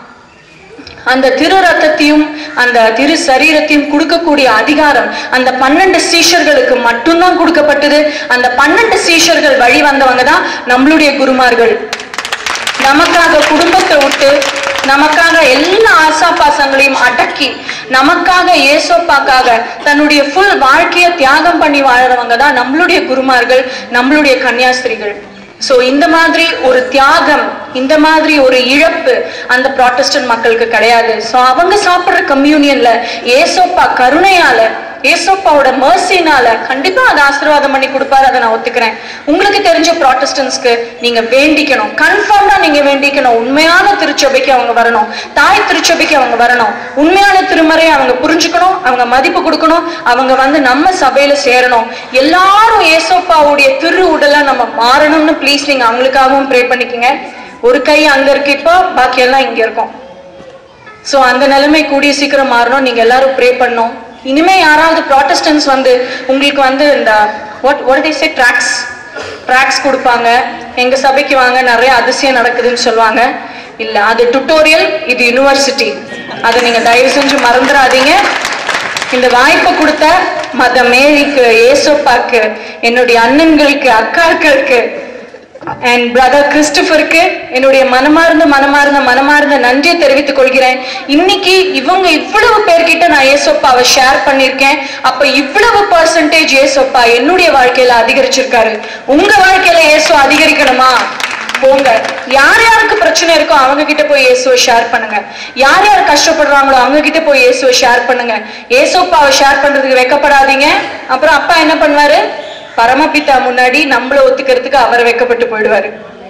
[SPEAKER 2] அந்த திரு ரத்தத்தையும் அந்த திரு சரீரத்தையும் கொடுக்கக்கூடிய அதிகாரம் அந்த பன்னெண்டு சீஷர்களுக்கு மட்டும்தான் கொடுக்கப்பட்டது அந்த பன்னெண்டு சீஷர்கள் வழி வந்தவங்க தான் நம்மளுடைய குருமார்கள் நமக்காக குடும்பத்தை விட்டு நமக்காக எல்லா ஆசாபாசங்களையும் அடக்கி நமக்காக ஏசோப்பாக்காக தன்னுடைய ஃபுல் வாழ்க்கையை தியாகம் பண்ணி வாழறவங்க தான் நம்மளுடைய குருமார்கள் நம்மளுடைய கன்னியாஸ்திரிகள் சோ இந்த மாதிரி ஒரு தியாகம் இந்த மாதிரி ஒரு இழப்பு அந்த ப்ராட்டஸ்டன்ட் மக்களுக்கு கிடையாது சோ அவங்க சாப்பிடுற கம்யூனியன்ல ஏசோப்பா கருணையால ஏசோப்பாவோட மர்சினால கண்டிப்பா அதை ஆசீர்வாதம் பண்ணி கொடுப்பாரு அதை நான் ஒத்துக்கிறேன் உங்களுக்கு தெரிஞ்ச ப்ராட்டஸ்டன்ஸ்க்கு நீங்க வேண்டிக்கணும் கன்ஃபார்ம்டா நீங்க வேண்டிக்கணும் உண்மையான திருச்சபைக்கு அவங்க வரணும் தாய் திருச்சபைக்கு அவங்க வரணும் உண்மையான திருமறை அவங்க புரிஞ்சுக்கணும் அவங்க மதிப்பு கொடுக்கணும் அவங்க வந்து நம்ம சபையில சேரணும் எல்லாரும் ஏசோப்பாவுடைய திரு உடலா நம்ம மாறணும்னு ப்ளீஸ் நீங்க அவங்களுக்காகவும் ப்ரே பண்ணிக்கங்க ஒரு கை அங்க இருக்கு இப்போ பாக்கி எல்லாம் இங்க இருக்கும் சோ அந்த நிலைமை கூடிய சீக்கிரம் மாறணும் நீங்க எல்லாரும் ப்ரே பண்ணணும் இனிமே யாராவது ப்ராட்டஸ்டன்ஸ் வந்து உங்களுக்கு வந்து இந்த what what they say tracts tracts கொடுப்பாங்க எங்க சபைக்கு வாங்க நிறைய அதிசயம் நடக்குதுன்னு சொல்லுவாங்க இல்ல அது டுட்டோரியல் இது யுனிவர்சிட்டி அதை நீங்க தயவு செஞ்சு மறந்துடாதீங்க இந்த வாய்ப்பை கொடுத்த மத மேரிக்கு ஏசோப்பாக்கு என்னுடைய அண்ணன்களுக்கு அக்காக்களுக்கு அண்ட் பிரதர் கிறிஸ்டபருக்கு என்னுடைய மனமார்ந்த மனமார்ந்த மனமார்ந்த நன்றியை தெரிவித்துக் கொள்கிறேன் இன்னைக்கு இவங்க இவ்வளவு பேர்கிட்ட நான் ஏசோப்பாவை ஷேர் பண்ணியிருக்கேன் அப்ப இவ்வளவு பர்சன்டேஜ் ஏசோப்பா என்னுடைய வாழ்க்கையில அதிகரிச்சிருக்காரு உங்க வாழ்க்கையில ஏசோ அதிகரிக்கணுமா போங்க யார் யாருக்கு பிரச்சனை இருக்கோ அவங்க கிட்ட போய் இயேசுவை ஷேர் பண்ணுங்க யார் யார் கஷ்டப்படுறாங்களோ அவங்க கிட்ட போய் இயேசுவை ஷேர் பண்ணுங்க ஏசோப்பாவை ஷேர் பண்றதுக்கு வெக்கப்படாதீங்க அப்புறம் அப்பா என்ன பண்ணுவாரு பரமபிதா முன்னாடி நம்மள ஒத்துக்கிறதுக்கு அவர் வெக்கப்பட்டு போயிடுவாரு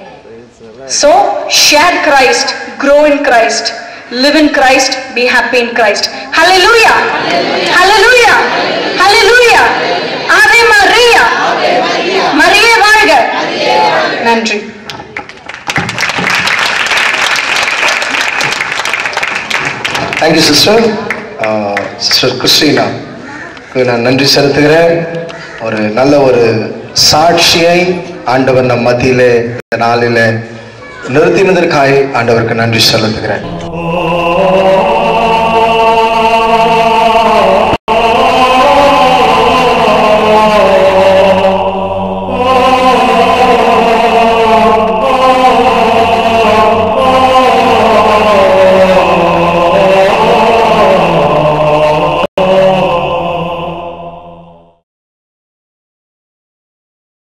[SPEAKER 2] so share Christ grow in Christ live in Christ be happy in Christ hallelujah hallelujah hallelujah ஆவே மரியா மரியே வாழ்க நன்றி
[SPEAKER 1] தேங்க்யூ சிஸ்டர் சிஸ்டர் கிறிஸ்டினா நான் நன்றி செலுத்துகிறேன் ஒரு நல்ல ஒரு சாட்சியை ஆண்டவர் நம் மத்தியிலே இந்த நாளிலே நிறுத்தினதற்காக ஆண்டவருக்கு நன்றி செலுத்துகிறேன்
[SPEAKER 4] Oh